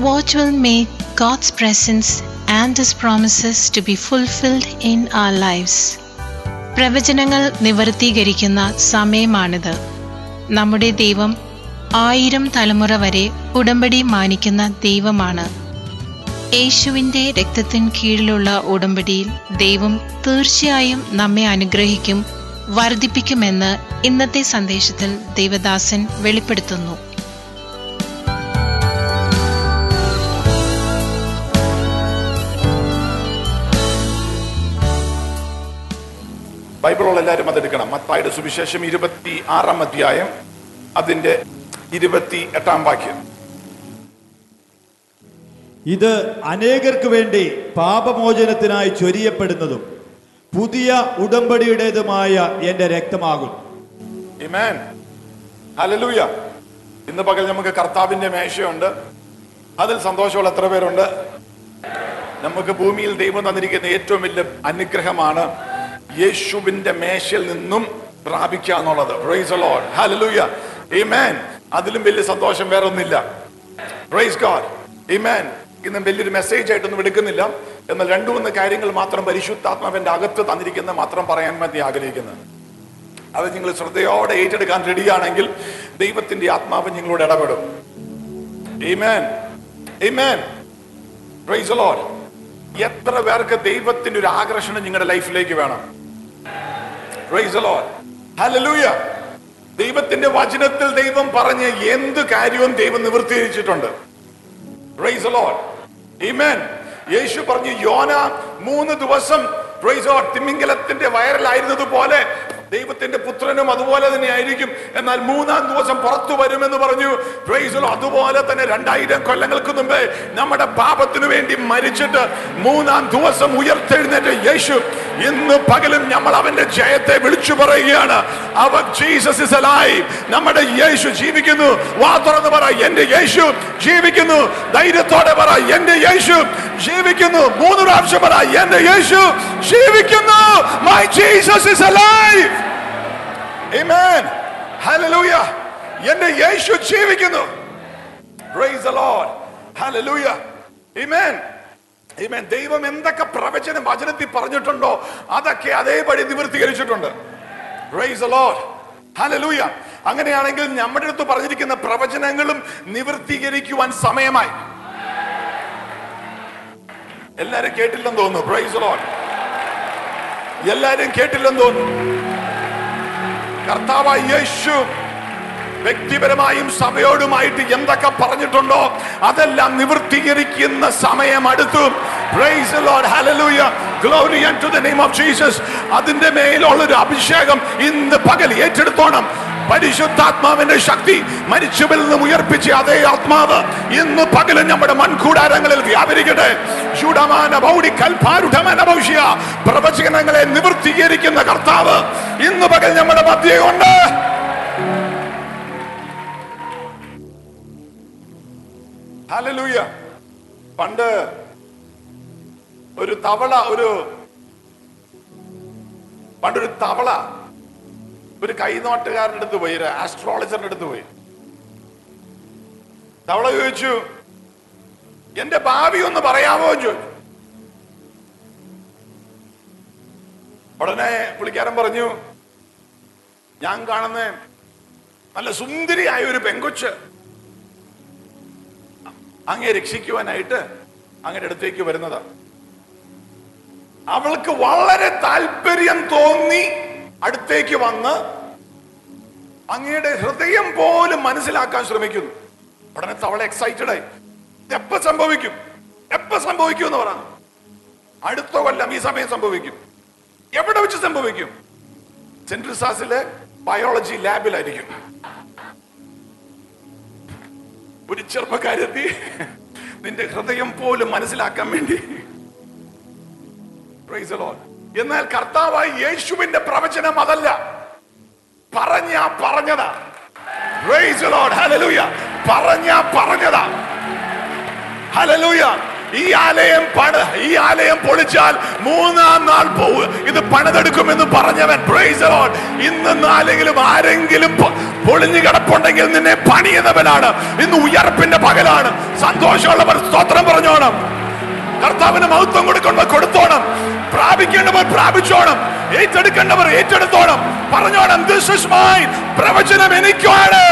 What will make God's presence and His promises to be fulfilled in our lives? പ്രവചനങ്ങൾ നിവർത്തീകരിക്കുന്ന സമയമാണിത് നമ്മുടെ ദൈവം ആയിരം തലമുറ വരെ ഉടമ്പടി മാനിക്കുന്ന ദൈവമാണ് യേശുവിൻ്റെ രക്തത്തിൻ കീഴിലുള്ള ഉടമ്പടിയിൽ ദൈവം തീർച്ചയായും നമ്മെ അനുഗ്രഹിക്കും വർദ്ധിപ്പിക്കുമെന്ന് ഇന്നത്തെ സന്ദേശത്തിൽ ദേവദാസൻ വെളിപ്പെടുത്തുന്നു ബൈബിളുള്ള എല്ലാവരും അതെടുക്കണം മത്തായുടെ സുവിശേഷം ഇരുപത്തി ആറാം അധ്യായം അതിന്റെ ഇരുപത്തി എട്ടാം വാക്യം ഇത് അനേകർക്ക് വേണ്ടി പാപമോചനത്തിനായി ചൊരിയപ്പെടുന്നതും പുതിയ ഉടമ്പടിയുടേതുമായ എന്റെ രക്തമാകും Amen. Hallelujah. ഇന്ന് പകൽ നമുക്ക് കർത്താവിന്റെ മേശയുണ്ട് അതിൽ സന്തോഷമുള്ള എത്ര പേരുണ്ട് നമുക്ക് ഭൂമിയിൽ ദൈവം തന്നിരിക്കുന്ന ഏറ്റവും വലിയ അനുഗ്രഹമാണ് യേശുവിന്റെ മേശയിൽ നിന്നും പ്രാപിക്കുക എന്നുള്ളത് പ്രൈസ് ലോഡ് ഹല്ലേലൂയ ആമേൻ അതിലും വലിയ സന്തോഷം വേറെ ഒന്നില്ല പ്രൈസ് ഗോഡ് ആമേൻ ഇന്ന് വലിയൊരു മെസ്സേജ് ആയിട്ടൊന്നും എടുക്കുന്നില്ല എന്നാൽ രണ്ടു മൂന്ന് കാര്യങ്ങൾ മാത്രം പരിശുദ്ധാത്മാവിന്റെ അകത്ത് തന്നിരിക്കുന്ന മാത്രം പറയാൻ വേണ്ടി ആഗ്രഹിക്കുന്നത് അത് നിങ്ങൾ ശ്രദ്ധയോടെ ഏറ്റെടുക്കാൻ റെഡിയാണെങ്കിൽ ദൈവത്തിന്റെ ആത്മാവ് നിങ്ങളോട് ഇടപെടും Amen. Amen. Praise the Lord. എത്ര പേർക്ക് ദൈവത്തിന്റെ ഒരു ആകർഷണം നിങ്ങളുടെ ലൈഫിലേക്ക് വേണം Praise the Lord. Hallelujah. ദൈവത്തിന്റെ വചനത്തിൽ ദൈവം പറഞ്ഞ എന്ത് കാര്യവും ദൈവം നിവൃത്തീകരിച്ചിട്ടുണ്ട് Praise the Lord. Amen. യേശു പറഞ്ഞു യോന മൂന്ന് ദിവസം Praise the Lord. തിമിംഗലത്തിന്റെ വയറിലായിരുന്നത് പോലെ ദൈവത്തിന്റെ പുത്രനും അതുപോലെ തന്നെ ആയിരിക്കും എന്നാൽ മൂന്നാം ദിവസം പുറത്തു വരുമെന്ന് പറഞ്ഞു Praise the Lord. അതുപോലെ തന്നെ രണ്ടായിരം കൊല്ലങ്ങൾക്ക് മുമ്പേ നമ്മുടെ പാപത്തിനു വേണ്ടി മരിച്ചിട്ട് മൂന്നാം ദിവസം ഉയർത്തെഴുന്നേറ്റ യേശു ഇന്ന് പകലും നമ്മൾ അവന്റെ ജയത്തെ വിളിച്ചു പറയുകയാണ് അവർ ജീസസ് ഇസ് അലൈവ് നമ്മുടെ യേശു ജീവിക്കുന്നു വാ തുറന്ന് പറ എന്റെ യേശു ജീവിക്കുന്നു ധൈര്യത്തോടെ പറ എന്റെ യേശു ജീവിക്കുന്നു മൂന്ന് പ്രാവശ്യം പറ എന്റെ യേശു ജീവിക്കുന്നു my Jesus is alive amen hallelujah എന്റെ യേശു ജീവിക്കുന്നു praise the lord hallelujah amen amen ദൈവം എന്തൊക്കെ പ്രവചനം വചനത്തിൽ പറഞ്ഞിട്ടുണ്ടോ അതൊക്കെ അതേപടി നിവൃത്തീകരിച്ചിട്ടുണ്ട് പ്രൈസ് ദി ലോർഡ് ഹല്ലേലൂയ അങ്ങനെയാണെങ്കിൽ നമ്മുടെ അടുത്ത് പറഞ്ഞിരിക്കുന്ന പ്രവചനങ്ങളും നിവൃത്തീകരിക്കുവാൻ സമയമായി എല്ലാരും കേട്ടില്ലെന്ന് തോന്നുന്നു പ്രൈസ് ലോർഡ് എല്ലാരും കേട്ടില്ലെന്ന് തോന്നുന്നു കർത്താവായ യേശു വ്യക്തിപരമായും സഭയോടുമായിട്ട് എന്തൊക്കെ പറഞ്ഞിട്ടുണ്ടോ അതെല്ലാം നിവൃത്തീകരിക്കുന്ന സമയം അടുത്തു Praise the Lord. Hallelujah. Glory unto the name of Jesus. അതിന്റെ മേലുള്ള ഒരു അഭിഷേകം ഇന്ന് പകൽ ഏറ്റെടുത്തോണം പരിശുദ്ധാത്മാവിന്റെ ശക്തി മരിച്ചവരിൽ നിന്നും ഉയർപ്പിച്ച അതേ ആത്മാവ് ഇന്ന് പകലും നമ്മുടെ മൺകൂടാരങ്ങളിൽ വ്യാപരിക്കട്ടെ ചൂടമാന ഭൗടി കൽപ്പാരുഢമന ഭൗഷ്യ പ്രവചനങ്ങളെ നിവൃത്തീകരിക്കുന്ന കർത്താവ് ഇന്ന് പകൽ നമ്മുടെ മധ്യയുണ്ട് ഹല്ലേലൂയ പണ്ട് ഒരു തവള ഒരു പണ്ടൊരു തവള ഒരു കൈനോട്ടുകാരൻ്റെ അടുത്ത് പോയി ഒരു ആസ്ട്രോളജറിന്റെ അടുത്ത് പോയി തവള ചോദിച്ചു എന്റെ ഭാവി ഒന്ന് പറയാമോ എന്ന് ചോദിച്ചു ഉടനെ പുള്ളിക്കാരൻ പറഞ്ഞു ഞാൻ കാണുന്ന നല്ല സുന്ദരിയായ ഒരു പെങ്കൊച്ച് അങ്ങേ രക്ഷിക്കുവാനായിട്ട് അങ്ങയുടെ അടുത്തേക്ക് വരുന്നതാ അവൾക്ക് വളരെ താല്പര്യം തോന്നി അടുത്തേക്ക് വന്ന് അങ്ങയുടെ ഹൃദയം പോലും മനസ്സിലാക്കാൻ ശ്രമിക്കുന്നു ഉടനെ തവള എക്സൈറ്റഡ് ആയി എപ്പ സംഭവിക്കും എപ്പ സംഭവിക്കും എന്ന് പറ അടുത്ത കൊല്ലം ഈ സമയം സംഭവിക്കും എവിടെ വെച്ച് സംഭവിക്കും സെന്റ് റിസാസിലെ ബയോളജി ലാബിലായിരിക്കും ഒരു ചെറുപ്പക്കാരെത്തി നിന്റെ ഹൃദയം പോലും മനസ്സിലാക്കാൻ വേണ്ടി Praise the Lord. എന്നാൽ കർത്താവായി യേശുവിന്റെ പ്രവചനം അതല്ല പറഞ്ഞ പറഞ്ഞതാ Praise the Lord. Hallelujah. പറഞ്ഞ പറഞ്ഞതാ ഹലലൂയ ഈ ആലയം പണ ഈ ആലയം പൊളിച്ചാൽ മൂന്നാം നാൾ പോ- ഇത് പണിതെടുക്കുമെന്ന് പറഞ്ഞവൻ Praise the Lord. ഇന്ന് നാലെങ്കിലും ആരെങ്കിലും പൊ- പൊളിഞ്ഞു കിടപ്പുണ്ടെങ്കിൽ നിന്നെ പണിയുന്നവനാണ് ഇന്ന് ഉയർപ്പിന്റെ പകലാണ് സന്തോഷമുള്ളവർ സ്തോത്രം പറഞ്ഞോണം കർത്താവിന് മഹത്വം കൊടുക്കേണ്ടവർ കൊടുത്തോണം പ്രാപിക്കേണ്ടവർ പ്രാപിച്ചോണം ഏറ്റെടുക്കേണ്ടവർ ഏറ്റെടുത്തോണം പറഞ്ഞോണം ദിസ് ഇസ് മൈൻ പ്രവചനം എനിക്കാണ്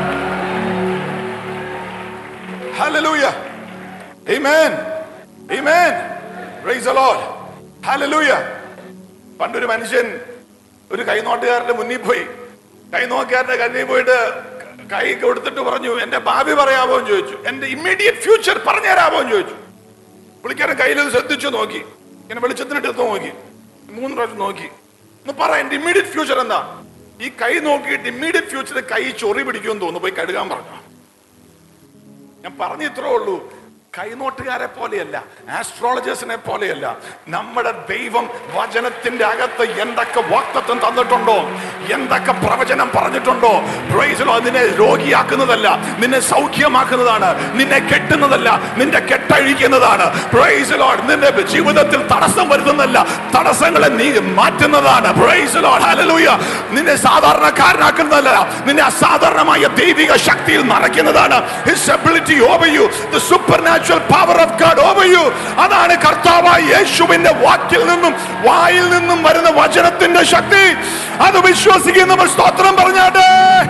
hallelujah amen amen praise the lord hallelujah പണ്ടൊരു മനുഷ്യൻ ഒരു കൈനോട്ടുകാരന്റെ മുന്നിൽ പോയി കൈനോട്ടുകാരന്റെ കണ്ണിൽ പോയിട്ട് കൈ കൊടുത്തിട്ട് പറഞ്ഞു എന്റെ ഭാവി പറയാമോ എന്ന് ചോദിച്ചു എന്റെ ഇമ്മീഡിയറ്റ് ഫ്യൂച്ചർ പറഞ്ഞു തരാമോ എന്ന് ചോദിച്ചു പുള്ളിക്കാരൻ കയ്യിൽ ശ്രദ്ധിച്ചു നോക്കി ഇങ്ങനെ വെളിച്ചത്തിനിട്ട് നോക്കി മൂന്ന് പ്രാവശ്യം നോക്കി ഒന്ന് പറ എന്റെ ഇമ്മീഡിയറ്റ് ഫ്യൂച്ചർ എന്താ ഈ കൈ നോക്കിയിട്ട് ഇമ്മീഡിയറ്റ് ഫ്യൂച്ചർ കൈ ചൊറി പിടിക്കുമെന്ന് തോന്നുന്നു പോയി കഴുകാൻ പറഞ്ഞു ഞാൻ പറഞ്ഞു ഇത്രേ ഉള്ളൂ കൈനോട്ടുകാരെ പോലെയല്ല ആസ്ട്രോളജേഴ്സിനെ പോലെയല്ല നമ്മുടെ ദൈവം വചനത്തിന്റെ അകത്ത് എന്തൊക്കെ വാക്തത്വം തന്നിട്ടുണ്ടോ എന്തൊക്കെ പ്രവചനം പറഞ്ഞിട്ടുണ്ടോ Praise the Lord. നിന്നെ രോഗിയാക്കുന്നതല്ല നിന്നെ സൗഖ്യമാക്കുന്നതാണ് നിന്നെ കെട്ടുന്നതല്ല നിന്റെ കെട്ടഴിക്കുന്നതാണ് Praise the Lord. നിന്റെ ജീവിതത്തിൽ തടസ്സം വരുത്തുന്നതല്ല തടസ്സങ്ങളെ നീ മാറ്റുന്നതാണ് Praise the Lord. Hallelujah. നിന്നെ സാധാരണക്കാരനാക്കുന്നതല്ല നിന്നെ അസാധാരണമായ ദൈവിക ശക്തിയിൽ നിറയ്ക്കുന്നതാണ് His ability over you, the supernatural power of God over you. അതാണ് കർത്താവായ യേശുവിന്റെ വാക്കിൽ നിന്നും വായിൽ നിന്നും വരുന്ന വചനത്തിന്റെ ശക്തി അത് വിശ്വസിക്കുന്നവർ സ്തോത്രം പറഞ്ഞാട്ടെ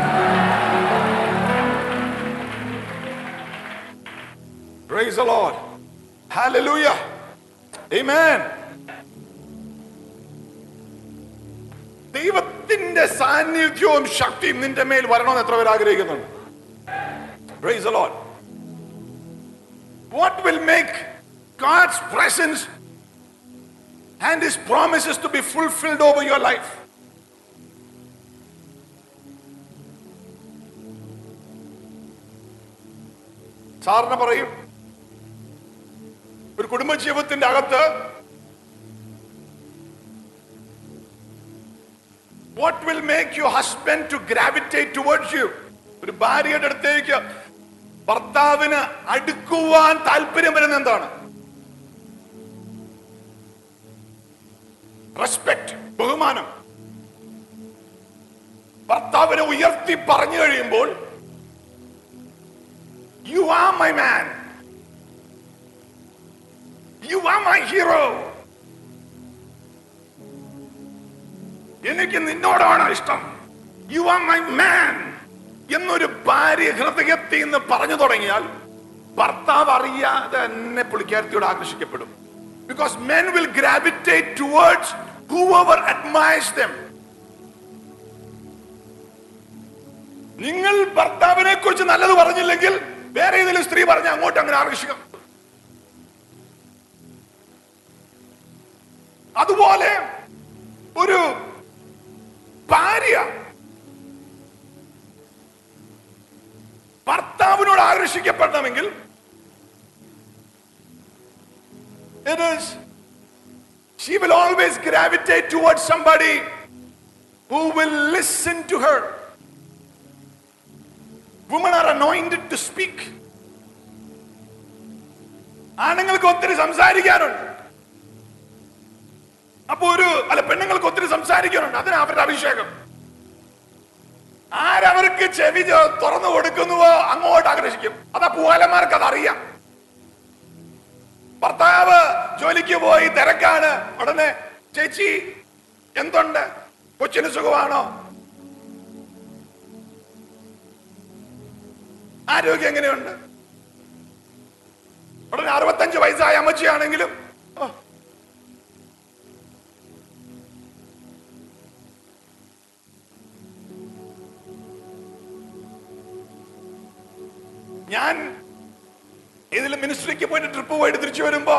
Praise the Lord. Hallelujah. Amen. ദൈവത്തിന്റെ സാന്നിധ്യവും ശക്തിയും നിന്റെ മേൽ വരണമെന്ന് എത്ര പേർ ആഗ്രഹിക്കുന്നുണ്ട് Praise the Lord. What will make God's presence and His promises to be fulfilled over your life? സാറിന് പറയും ഒരു കുടുംബജീവിതത്തിന്റെ അകത്ത് what will make you husband to gravitate towards you ഒരു ഭാര്യയുടെ അടുത്തേക്ക് ഭർത്താവിന് അടുക്കുവാൻ താല്പര്യം വരുന്ന എന്താണ് റെസ്പെക്ട് ബഹുമാനം ഭർത്താവിനെ ഉയർത്തി പറഞ്ഞു കഴിയുമ്പോൾ you are my man you are my hero എനിക്ക് നിന്നോടാണ് ഇഷ്ടം യു ആർ മൈ മാൻ എന്നൊരു ഭാര്യ ഹൃദയത്തിൽ നിന്ന് പറഞ്ഞു തുടങ്ങിയാൽ ഭർത്താവ് അറിയാതെ തന്നെ പുള്ളിക്കാരത്തിയോട് ആകർഷിക്കപ്പെടും because men will gravitate towards whoever admires them നിങ്ങൾ ഭർത്താവിനെ കുറിച്ച് നല്ലത് പറഞ്ഞില്ലെങ്കിൽ വേറെ ഏതെങ്കിലും സ്ത്രീ പറഞ്ഞ അങ്ങോട്ട് അങ്ങനെ ആകർഷിക്കും അതുപോലെ ഒരു ഭാര്യ ഭർത്താവിനോട് ആകർഷിക്കപ്പെടണമെങ്കിൽ it is she will always gravitate towards somebody who will listen to her women are anointed to speak ആണുങ്ങൾക്ക് ഒത്തിരി സംസാരിക്കാനുണ്ട് അപ്പൊ ഒരു അല്ല പെണ്ണുങ്ങൾക്ക് ഒത്തിരി സംസാരിക്കാനുണ്ട് അതിന് അവരുടെ അഭിഷേകം ആരവർക്ക് ചെവി ചെ- തുറന്നു കൊടുക്കുന്നുവോ അങ്ങോട്ട് ആകർഷിക്കും അതാ പൂവാലന്മാർക്ക് അതറിയാം ഭർത്താവ് ജോലിക്ക് പോയി തിരക്കാണ് ഉടനെ ചേച്ചി എന്തുണ്ട് കൊച്ചിന് സുഖമാണോ ആരോഗ്യം എങ്ങനെയുണ്ട് ഉടനെ അറുപത്തഞ്ച് വയസ്സായ അമ്മച്ചിയാണെങ്കിലും "ഓ, ഞാൻ ഇതിൽ മിനിസ്ട്രിക്ക് പോയിട്ട് ട്രിപ്പ് പോയിട്ട് തിരിച്ചു വരുമ്പോ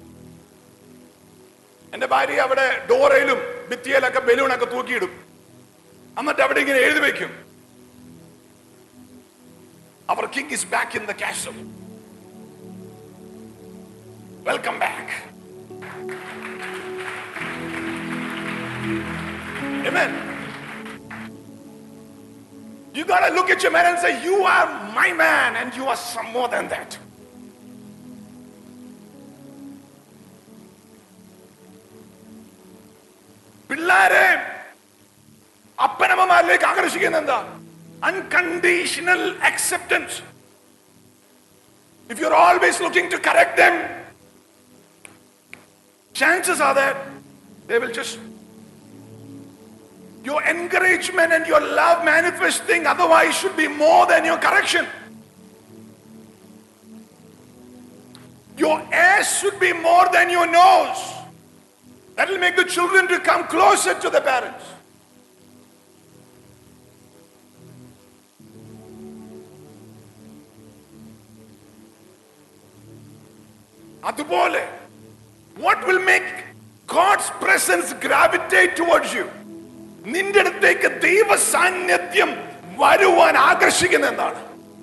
എന്റെ ഭാര്യ അവിടെ ഡോറയിലും ഭിത്തിയിലൊക്കെ ബലൂണൊക്കെ തൂക്കിയിടും എന്നിട്ട് അവിടെ ഇങ്ങനെ എഴുതി വെക്കും അവർ king is back in the castle welcome back Amen. You gotta look at your man and say, You are my man, and you are some more than that. പിള്ളേരെ അപ്പനമ്മമാരിലേക്ക് ആകർഷിക്കുന്ന എന്താ unconditional acceptance if you are always looking to correct them chances are that they will just your encouragement and your love manifesting otherwise should be more than your correction your ass should be more than your nose that will make the children to come closer to the parents അതുപോലെ what will make God's presence gravitate towards you നിന്റെ അടുത്തേക്ക് ദൈവ സാന്നിധ്യം വരുവാൻ ആകർഷിക്കുന്ന എന്താണ്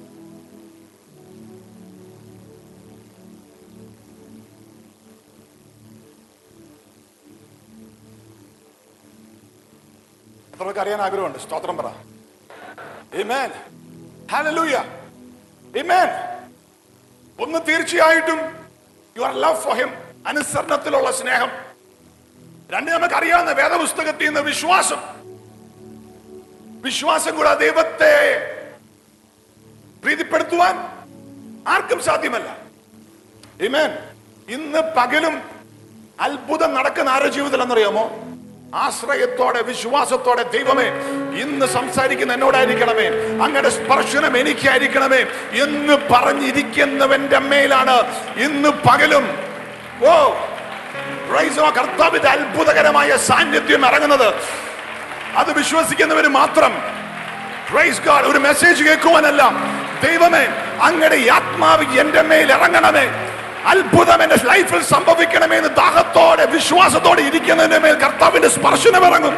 എത്രയൊക്കെ അറിയാൻ ആഗ്രഹമുണ്ട് സ്തോത്രം പറ Amen. Hallelujah. Amen. ഒന്ന് തീർച്ചയായിട്ടും യുവർ ലവ് ഫോർ ഹിം അനുസരണത്തിലുള്ള സ്നേഹം രണ്ട് നമുക്ക് അറിയാവുന്ന വേദപുസ്തകത്തിൽ നിന്ന് വിശ്വാസം വിശ്വാസം കൂടാതെ ദൈവത്തെ പ്രീതിപ്പെടുത്തുവാൻ ആർക്കും സാധ്യമല്ല Amen. ഇന്ന് പകലും അത്ഭുതം നടക്കുന്ന ആരുടെ ജീവിതത്തിൽ എന്നറിയാമോ ആശ്രയത്തോടെ വിശ്വാസത്തോടെ ദൈവമേ ഇന്ന് സംസാരിക്കുന്ന എന്നോടായിരിക്കണമേ അങ്ങയുടെ സ്പർശനം എനിക്കായിരിക്കണമേ എന്ന് പറഞ്ഞിരിക്കുന്നവന്റെ മേലാണ് ഇന്ന് പകലും ഓ praise the Lord. കർത്താവിന്റെ അത്ഭുതകരമായ സാന്നിധ്യം ഇറങ്ങുന്നത് അത് വിശ്വസിക്കുന്നവര് മാത്രം പ്രൈസ് ഗാഡ് ഒരു മെസ്സേജ് കേൾക്കുവാനല്ല ദൈവമേ അങ്ങയുടെ ഈ ആത്മാവ് എന്റെ മേൽ ഇറങ്ങണമേ അത്ഭുതം എന്റെ ലൈഫിൽ സംഭവിക്കണമേ എന്ന് ദാഹത്തോടെ വിശ്വാസത്തോടെ ഇരിക്കുന്നതിന്റെ മേൽ കർത്താവിന്റെ സ്പർശനം ഇറങ്ങും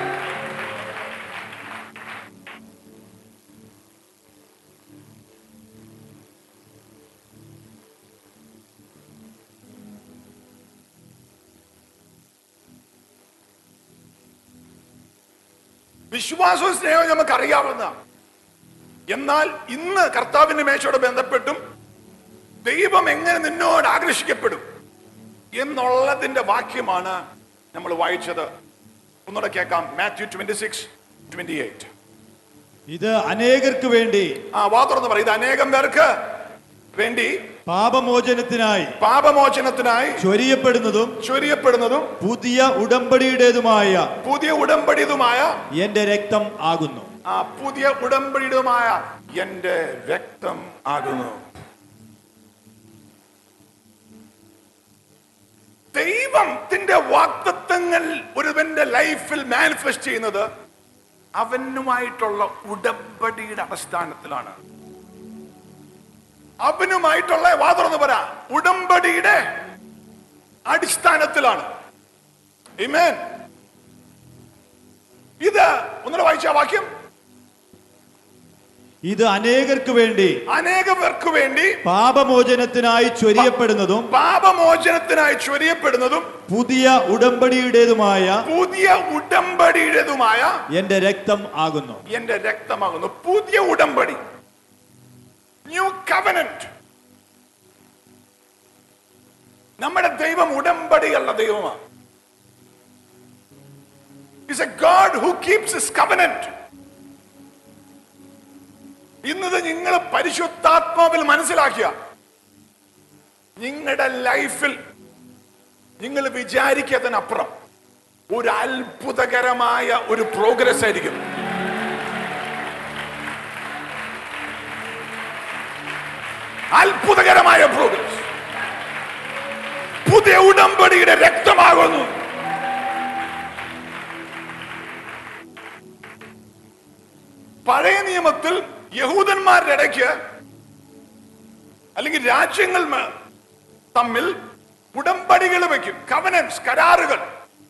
വിശ്വാസവും സ്നേഹവും നമുക്ക് അറിയാവുന്ന എന്നാൽ ഇന്ന് കർത്താവിന്റെ മേശയോട് ബന്ധപ്പെട്ടും ദൈവം എങ്ങനെ നിന്നോട് ആകർഷിക്കപ്പെടും എന്നുള്ളതിന്റെ വാക്യമാണ് നമ്മൾ വായിച്ചത് ഒന്നുകൂടെ കേൾക്കാം Matthew twenty six twenty eight ഇത് അനേകർക്ക് വേണ്ടി ആ വാ തുറന്ന് പറയും ഇത് അനേകം പേർക്ക് വേണ്ടി പാപമോചനത്തിനായി പാപമോചനത്തിനായി ചൊരിയപ്പെടുന്നതും ചൊരിയപ്പെടുന്നതും പുതിയ ഉടമ്പടിയുടേതുമായ പുതിയ ഉടമ്പടിതുമായ എന്റെ രക്തം ആകുന്നു ആ പുതിയ ഉടമ്പടിയുമായ എന്റെ രക്തം ആകുന്നു ദൈവത്തിന്റെ വാക്തത്വങ്ങൾ ഒരുവന്റെ ലൈഫിൽ മാനിഫെസ്റ്റ് ചെയ്യുന്നത് അവനുമായിട്ടുള്ള ഉടമ്പടിയുടെ അടിസ്ഥാനത്തിലാണ് അവനുമായിട്ടുള്ള വാ തുറന്ന് പറ ഉടമ്പടിയുടെ അടിസ്ഥാനത്തിലാണ് Amen. ഇത് ഒന്നുകൂടെ വായിച്ച ആ വാക്യം ഇത് അനേകർക്ക് വേണ്ടി അനേക പേർക്ക് വേണ്ടി പാപമോചനത്തിനായി ചൊരിയപ്പെടുന്നതും പാപമോചനത്തിനായി ചൊരിയപ്പെടുന്നതും പുതിയ ഉടമ്പടിയുടേതുമായ പുതിയ ഉടമ്പടിയുടേതുമായ എന്റെ രക്തം ആകുന്നു എന്റെ രക്തമാകുന്നു പുതിയ ഉടമ്പടി ന്യൂ കവനന്റ് നമ്മുടെ ദൈവം ഉടമ്പടിയുള്ള ദൈവമാണ് is a God who keeps his covenant ഇന്നത് നിങ്ങൾ പരിശുദ്ധാത്മാവിൽ മനസ്സിലാക്കിയ നിങ്ങളുടെ ലൈഫിൽ നിങ്ങൾ വിചാരിക്കാത്തതിനപ്പുറം ഒരു അത്ഭുതകരമായ ഒരു പ്രോഗ്രസ് ആയിരിക്കും അത്ഭുതകരമായ പ്രോഗ്രസ് പുതിയ ഉടമ്പടിയുടെ രക്തമാകുന്നു പഴയ നിയമത്തിൽ യഹൂദന്മാരുടെ ഇടയ്ക്ക് അല്ലെങ്കിൽ രാജ്യങ്ങൾ മ- തമ്മിൽ ഉടമ്പടികൾ വെക്കും കവനൻസ് കരാറുകൾ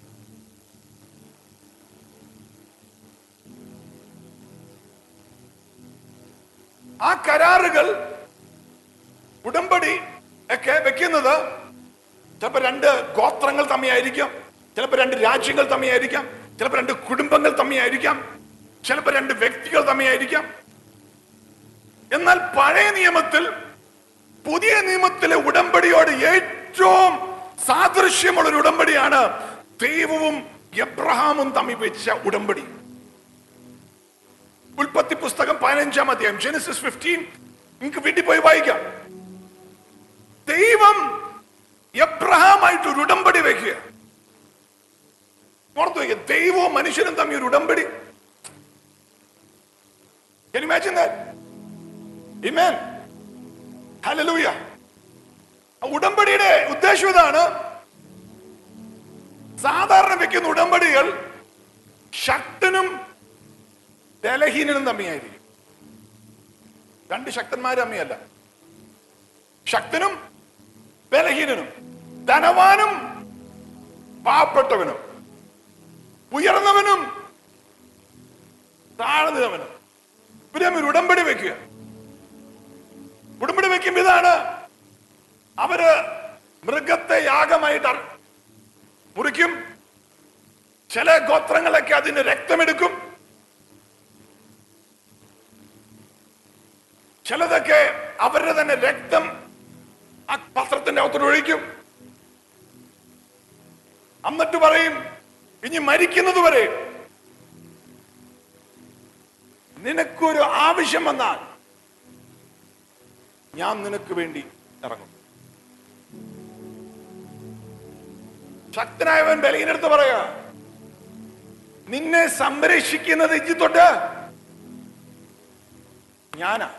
ആ കരാറുകൾ ഉടമ്പടി ഒക്കെ വെക്കുന്നത് ചിലപ്പോൾ രണ്ട് ഗോത്രങ്ങൾ തമ്മിയായിരിക്കാം ചിലപ്പോൾ രണ്ട് രാജ്യങ്ങൾ തമ്മിയായിരിക്കാം ചിലപ്പോൾ രണ്ട് കുടുംബങ്ങൾ തമ്മിയായിരിക്കാം ചിലപ്പോൾ രണ്ട് വ്യക്തികൾ തമ്മിയായിരിക്കാം എന്നാൽ പഴയ നിയമത്തിൽ പുതിയ നിയമത്തിലെ ഉടമ്പടിയോട് ഏറ്റവും സാദൃശ്യമുള്ള ഒരു ഉടമ്പടിയാണ് ദൈവവും എബ്രഹാമും തമ്മിൽ വെച്ച ഉടമ്പടി ഉൽപ്പത്തി പുസ്തകം പതിനഞ്ചാം അധ്യായം ജെനസിസ് ഫിഫ്റ്റീൻ നിങ്ങൾക്ക് വീട്ടിൽ പോയി വായിക്കാം ദൈവം എബ്രഹാമായിട്ട് ഒരു ഉടമ്പടി വെക്കുക ഓർത്തു വയ്ക്കുക ദൈവവും മനുഷ്യനും തമ്മിൽ ഒരു ഉടമ്പടി Can you imagine that? Amen. Hallelujah. ആ ഉടമ്പടിയുടെ ഉദ്ദേശം ഇതാണ് സാധാരണ വെക്കുന്ന ഉടമ്പടികൾ ശക്തനും ബലഹീനനും തമ്മിയായിരിക്കും രണ്ട് ശക്തന്മാരും തമ്മിയല്ല ശക്തനും ബലഹീനനും ധനവാനും പാവപ്പെട്ടവനും ഉയർന്നവനും താഴ്ന്നവനും ഇവര് തമ്മിൽ ഒരു ഉടമ്പടി വെക്കുക ഉടമ്പടി വെക്കുമ്പോ ഇതാണ് അവര് മൃഗത്തെ യാഗമായിട്ട് അർ- മുറിക്കും ചില ഗോത്രങ്ങളൊക്കെ അതിന് രക്തമെടുക്കും ചിലതൊക്കെ അവരുടെ തന്നെ രക്തം ആ പാത്രത്തിന്റെ അകത്തോട്ട് ഒഴിക്കും എന്നിട്ട് പറയും ഇനി മരിക്കുന്നത് വരെ നിനക്കൊരു ആവശ്യം വന്നാൽ ഞാൻ നിനക്ക് വേണ്ടി ഇറങ്ങും ശക്തനായവൻ ബലഹീനടുത്ത് പറയാ നിന്നെ സംരക്ഷിക്കുന്നത് ഇജ്ജി തൊട്ട് ഞാനാ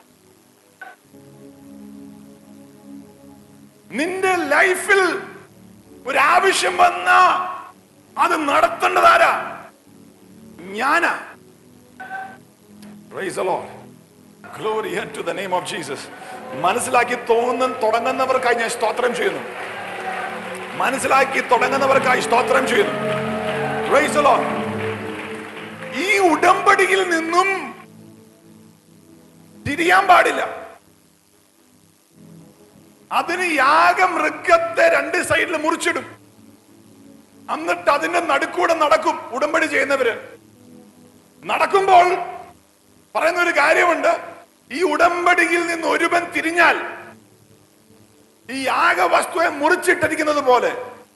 നിന്റെ ലൈഫിൽ ഒരാവശ്യം വന്ന അത് നടത്തേണ്ടതാരാ ഞാനാ Praise the Lord. Glory to the name of Jesus. മനസ്സിലാക്കി തോന്നുന്ന തുടങ്ങുന്നവർക്കായി ഞാൻ സ്തോത്രം ചെയ്യുന്നു മനസ്സിലാക്കി തുടങ്ങുന്നവർക്കായി സ്തോത്രം ചെയ്യുന്നു Praise the Lord. ഈ ഉടമ്പടിയിൽ നിന്നും തിരിയാൻ പാടില്ല അതിന് യാഗമൃഗത്തെ രണ്ട് സൈഡിൽ മുറിച്ചിടും എന്നിട്ട് അതിന്റെ നടുക്കൂടെ നടക്കും ഉടമ്പടി ചെയ്യുന്നവര് നടക്കുമ്പോൾ പറയുന്ന ഒരു കാര്യമുണ്ട് ഈ ഉടമ്പടിയിൽ നിന്ന് ഒരുവൻ തിരിഞ്ഞാൽ ഈ യാഗവസ്തുവെ മുറിച്ചിട്ടിരിക്കുന്നത് പോലെ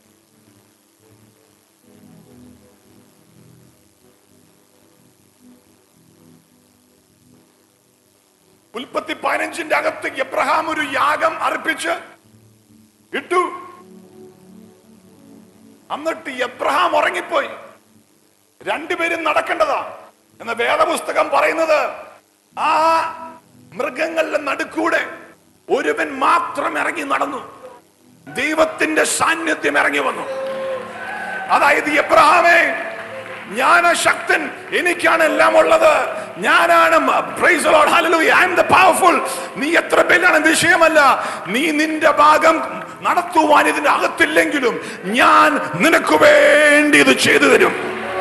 ഉൽപ്പത്തി പതിനഞ്ചിന്റെ അകത്ത് എബ്രഹാം ഒരു യാഗം അർപ്പിച്ച് ഇട്ടു എന്നിട്ട് എബ്രഹാം ഉറങ്ങിപ്പോയി രണ്ടുപേരും നടക്കേണ്ടതാ എന്ന വേദപുസ്തകം പറയുന്നത് ആ മൃഗങ്ങളുടെ നടുക്കൂടെ ഒരുവൻ മാത്രം ഇറങ്ങി നടന്നു ദൈവത്തിന്റെ സാന്നിധ്യം ഇറങ്ങി വന്നു അതായത് എബ്രഹാമേ ഞാൻ ശക്തൻ എനിക്കാണ് എല്ലാം ഉള്ളത് ഞാനാണ് praise the Lord, hallelujah, I am the powerful. നീ എത്ര പേരാണ് വിഷയമല്ല നീ നിന്റെ ഭാഗം നടത്തുവാൻ ഇതിന്റെ അകത്തില്ലെങ്കിലും ഞാൻ നിനക്ക് വേണ്ടി ഇത് ചെയ്തു തരും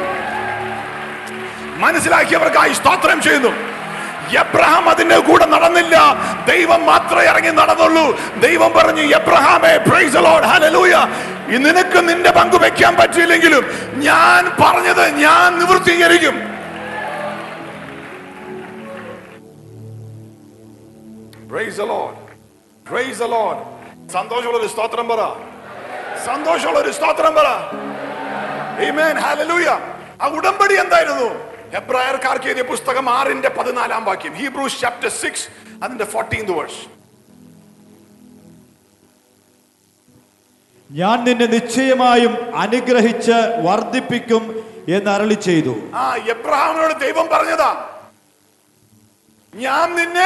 മനസ്സിലാക്കിയവർക്കായി സ്തോത്രം ചെയ്യുന്നു എബ്രഹാം അതിന്റെ കൂടെ നടന്നില്ല ദൈവം മാത്രമേ ഇറങ്ങി നടന്നുള്ളൂ ദൈവം പറഞ്ഞു എബ്രഹാമേ പ്രൈസ് ലോഡ് ഹല്ലേലൂയ ഈ നിനക്ക് നിന്റെ പങ്ക് വെക്കാൻ പറ്റിയില്ലെങ്കിലും ഞാൻ പറഞ്ഞത് ഞാൻ നിവൃത്തീകരിക്കും Praise the Lord. Praise the Lord. സന്തോഷമുള്ള ഒരു സ്തോത്രം പറ സന്തോഷമുള്ള ഒരു സ്തോത്രം പറ Amen. Hallelujah. ആ ഉടമ്പടി എന്തായിരുന്നു ഹെബ്രായർക്കാർക്ക് എഴുതിയ പുസ്തകം ആറിന്റെ പതിനാലാം വാക്യം ഹീബ്രൂസ് ചാപ്റ്റർ സിക്സ് അതിന്റെ ഫോർട്ടീൻത് വേഴ്സ് ഞാൻ നിന്നെ നിശ്ചയമായും അനുഗ്രഹിച്ച് വർദ്ധിപ്പിക്കും എന്ന് അരളി ചെയ്തു ആ എബ്രഹാമിനോട് ദൈവം പറഞ്ഞതാ ഞാൻ നിന്നെ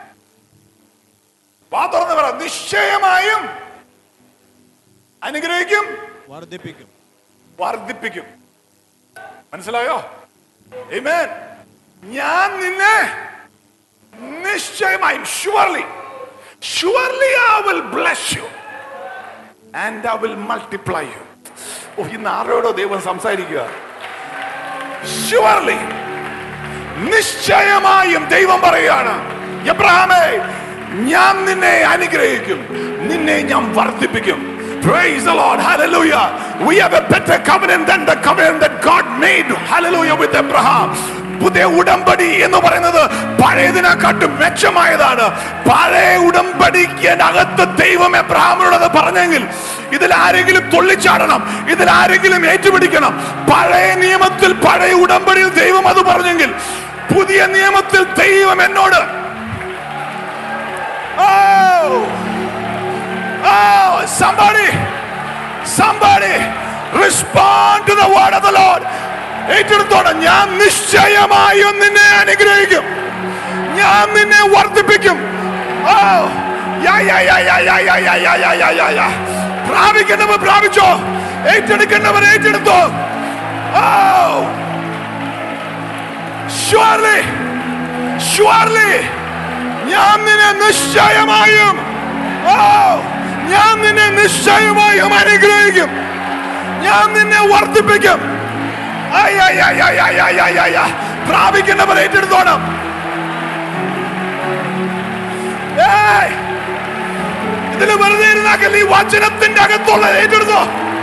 വാ തുറന്ന് പറ നിശ്ചയമായും അനുഗ്രഹിക്കും വർദ്ധിപ്പിക്കും വർദ്ധിപ്പിക്കും മനസ്സിലായോ Amen. ഞാൻ നിന്നെ നിശ്ചയമായും surely surely I will bless you and I will multiply you ഓ ഇന്ന് ആരോടോ ദൈവം സംസാരിക്കുക ഷുവർലി നിശ്ചയമായും ദൈവം പറയുകയാണ് എബ്രഹാമേ ഞാൻ നിന്നെ അനുഗ്രഹിക്കും നിന്നെ ഞാൻ വർദ്ധിപ്പിക്കും Praise the Lord. Hallelujah. We have a better covenant than the covenant that God made. Hallelujah with Abraham. പുതിയ ഉടമ്പടി എന്ന് പറയുന്നത് പഴയതിനെക്കാട്ടും മെച്ചമായതാണ് പഴയ ഉടമ്പടിക്കകത്ത് ദൈവം എബ്രാഹ്മണോട് പറഞ്ഞെങ്കിൽ ഇതിൽ ആരെങ്കിലും തുള്ളിച്ചാടണം ഇതിൽ ആരെങ്കിലും ഏറ്റുപിടിക്കണം പഴയ നിയമത്തിൽ പഴയ ഉടമ്പടിയിൽ ദൈവം അത് പറഞ്ഞെങ്കിൽ പുതിയ നിയമത്തിൽ ദൈവം എന്നോട് Oh! Oh, somebody, somebody, respond to the word of the Lord. ഏറ്റെടുത്തോടെ ഞാൻ നിശ്ചയമായും നിന്നെ അനുഗ്രഹിക്കും ഞാൻ നിന്നെ വർദ്ധിപ്പിക്കും ഓ യാ യാ യാ യാ യാ യാ യാ യാ യാ യാ യാ യാ പ്രാപിക്കേണ്ടവർ പ്രാപിച്ചോ ഏറ്റെടുക്കേണ്ടവർ ഏറ്റെടുത്തോ ഓ surely surely ഞാൻ നിന്നെ നിശ്ചയമായും ഓ ഞാൻ നിന്നെ നിശ്ചയമായും അനുഗ്രഹിക്കും ഞാൻ നിന്നെ വർദ്ധിപ്പിക്കും ആയ് ആയ് ആയ് ആയ് ആയ് ആയ് ആയ് ആയ് ആയ്. പ്രാപിക്കേണ്ടവർ ഏറ്റെടുത്തോണം ഏയ്. ഇതില് വെറുതെ ഇരുന്നാക്കല്ല ഈ വചനത്തിന്റെ അകത്തുള്ള ഏറ്റെടുത്തോ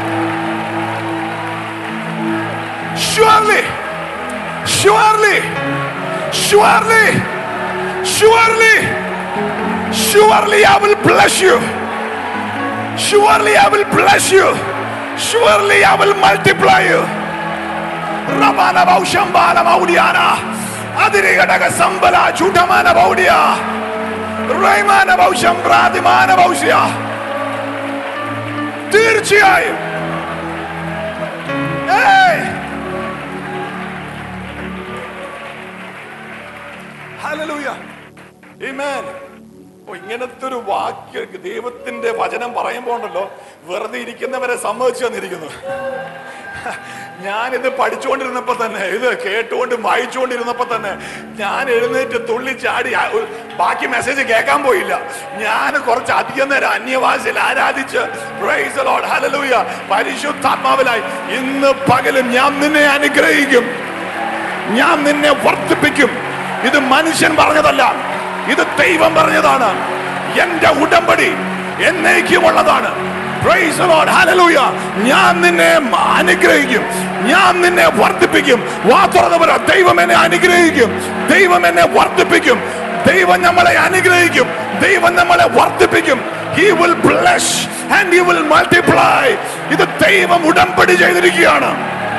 Surely, surely, surely, surely, surely I will bless you. Surely I will bless you. Surely I will multiply you. Rabana Baushambala Maudiana. Adirigadaka Sambala Chutamana Baudia. Raymana Baushambradimana Bausia. തീർച്ചയായും ഏയ് ഹല്ലേലൂയ ആമേൻ ഓ ഇങ്ങനത്തെ ഒരു വാക്യ ദൈവത്തിന്റെ വചനം പറയുമ്പോ ഉണ്ടല്ലോ വെറുതെ ഇരിക്കുന്നവരെ സമ്മതിച്ചു തന്നിരിക്കുന്നു ഞാനിത് പഠിച്ചുകൊണ്ടിരുന്നപ്പോ തന്നെ ഇത് കേട്ടുകൊണ്ട് വായിച്ചുകൊണ്ടിരുന്നപ്പോ തന്നെ ഞാൻ എഴുന്നേറ്റ് തുള്ളി ചാടി ആ, ഒരു- ബാക്കി മെസ്സേജ് കേൾക്കാൻ പോയില്ല ഞാൻ കുറച്ച് അധികം നേരം അന്യവാസിൽ ആരാധിച്ച് Praise the Lord. Hallelujah. പരിശുദ്ധാത്മാവിലായി ഇന്ന് പകലും ഞാൻ നിന്നെ അനുഗ്രഹിക്കും ഞാൻ നിന്നെ വർദ്ധിപ്പിക്കും ഇത് മനുഷ്യൻ പറഞ്ഞതല്ല ഇത് ദൈവം പറഞ്ഞതാണ് എന്റെ ഉടമ്പടി എന്നേക്കുമുള്ളതാണ് Praise the Lord. Hallelujah. ഞാൻ നിന്നെ അനുഗ്രഹിക്കും ഞാൻ നിന്നെ വർദ്ധിപ്പിക്കും വാ തുറന്ന് പറ ദൈവം എന്നെ അനുഗ്രഹിക്കും ദൈവം എന്നെ വർദ്ധിപ്പിക്കും ദൈവം നമ്മളെ അനുഗ്രഹിക്കും ദൈവം നമ്മളെ വർദ്ധിപ്പിക്കും He will bless and he will multiply. ഇത് ദൈവം ഉടമ്പടി ചെയ്തിരിക്കുകയാണ്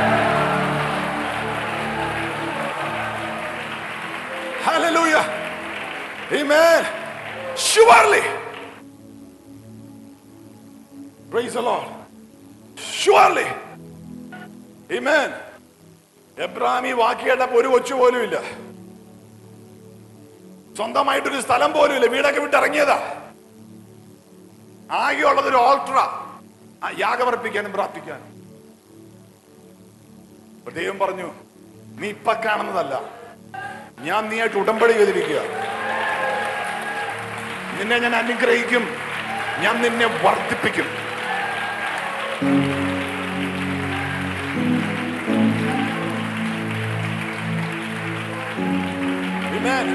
Hallelujah. Amen. Surely. Praise the Lord. Surely. Amen. എബ്രാഹിം ഈ വാക്കിയേട്ടപ്പോ ഒരു കൊച്ചു പോലും ഇല്ല സ്വന്തമായിട്ടൊരു സ്ഥലം പോലും ഇല്ല വീടൊക്കെ വിട്ട് ഇറങ്ങിയതാ ആകെയുള്ളത് ഒരു ഓൾട്ര യാഗമർപ്പിക്കാനും പ്രാർത്ഥിക്കാനും അപ്പൊ ദൈവം പറഞ്ഞു നീ ഇപ്പൊ കാണുന്നതല്ല ഞാൻ നീയായിട്ട് ഉടമ്പടി ചെയ്തിരിക്കുക നിന്നെ ഞാൻ അനുഗ്രഹിക്കും ഞാൻ നിന്നെ വർദ്ധിപ്പിക്കും Amen.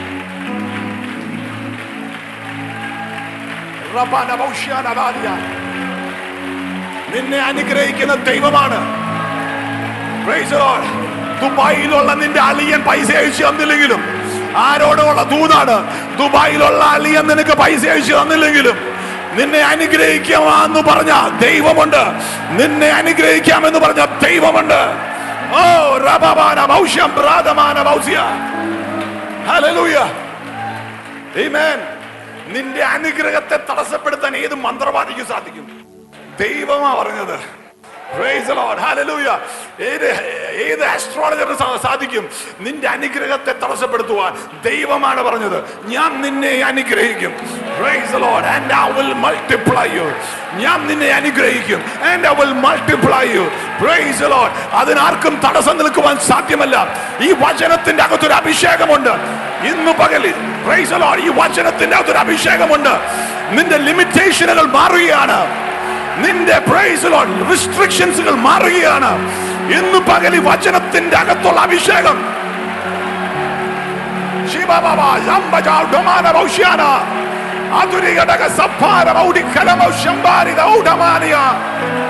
റബ്ബാന ബൗഷ്യാന ബാദിയ. നിന്നെ അനുഗ്രഹിക്കുന്ന ദൈവമാണ് Praise the Lord. ദുബായിലുള്ള നിന്റെ അളിയൻ പൈസ അയച്ചു തന്നില്ലെങ്കിലും ആരോടുള്ള ദൂതാണ് ദുബായിലുള്ള അളിയൻ നിനക്ക് പൈസ അയച്ചു തന്നില്ലെങ്കിലും നിന്നെ അനുഗ്രഹിക്കാമെന്ന് പറഞ്ഞ ദൈവമുണ്ട് നിന്നെ അനുഗ്രഹിക്കാമെന്ന് പറഞ്ഞ ദൈവമുണ്ട് ഓ റബബാന ഭൗഷ്യം പ്രാതമാന ഭൗസ്യ ഹല്ലേലൂയ Amen. നിന്റെ അനുഗ്രഹത്തെ തടസ്സപ്പെടുത്താൻ ഏത് മന്ത്രവാദിക്കും സാധിക്കും ദൈവമാ പറഞ്ഞത് Praise the Lord. Hallelujah. ഏത് ഏത് ആസ്ട്രോളജറിന് സാധിക്കും നിന്റെ അനുഗ്രഹത്തെ തടസ്സപ്പെടുത്തുവാൻ ദൈവമാണ് പറഞ്ഞത് ഞാൻ നിന്നെ അനുഗ്രഹിക്കും Praise the Lord. And I will multiply you. ഞാൻ നിന്നെ അനുഗ്രഹിക്കും and I will multiply you. Praise the Lord. അതിനാർക്കും തടസ്സം നിൽക്കുവാൻ സാധ്യമല്ല ഈ വചനത്തിന്റെ അകത്തൊരു അഭിഷേകമുണ്ട് ഇന്ന് പകലിൽ Praise the Lord. ഈ വചനത്തിന്റെ അകത്തൊരു അഭിഷേകമുണ്ട് നിന്റെ ലിമിറ്റേഷനുകൾ മാറുകയാണ് നിന്റെ പ്രൈസ് റിസ്ട്രിക്ഷൻസുകൾ മാറുകയാണ് ഇന്ന് പകലി വചനത്തിന്റെ അകത്തുള്ള അഭിഷേകം Shiv Baba, ജംബജ, ഡൊമാന, ബൗഷ്യാന, ആധുനികടക, സഭാര, മൗഢിക്കലമ, ശംബാരിത, ഔഢമാനിയ.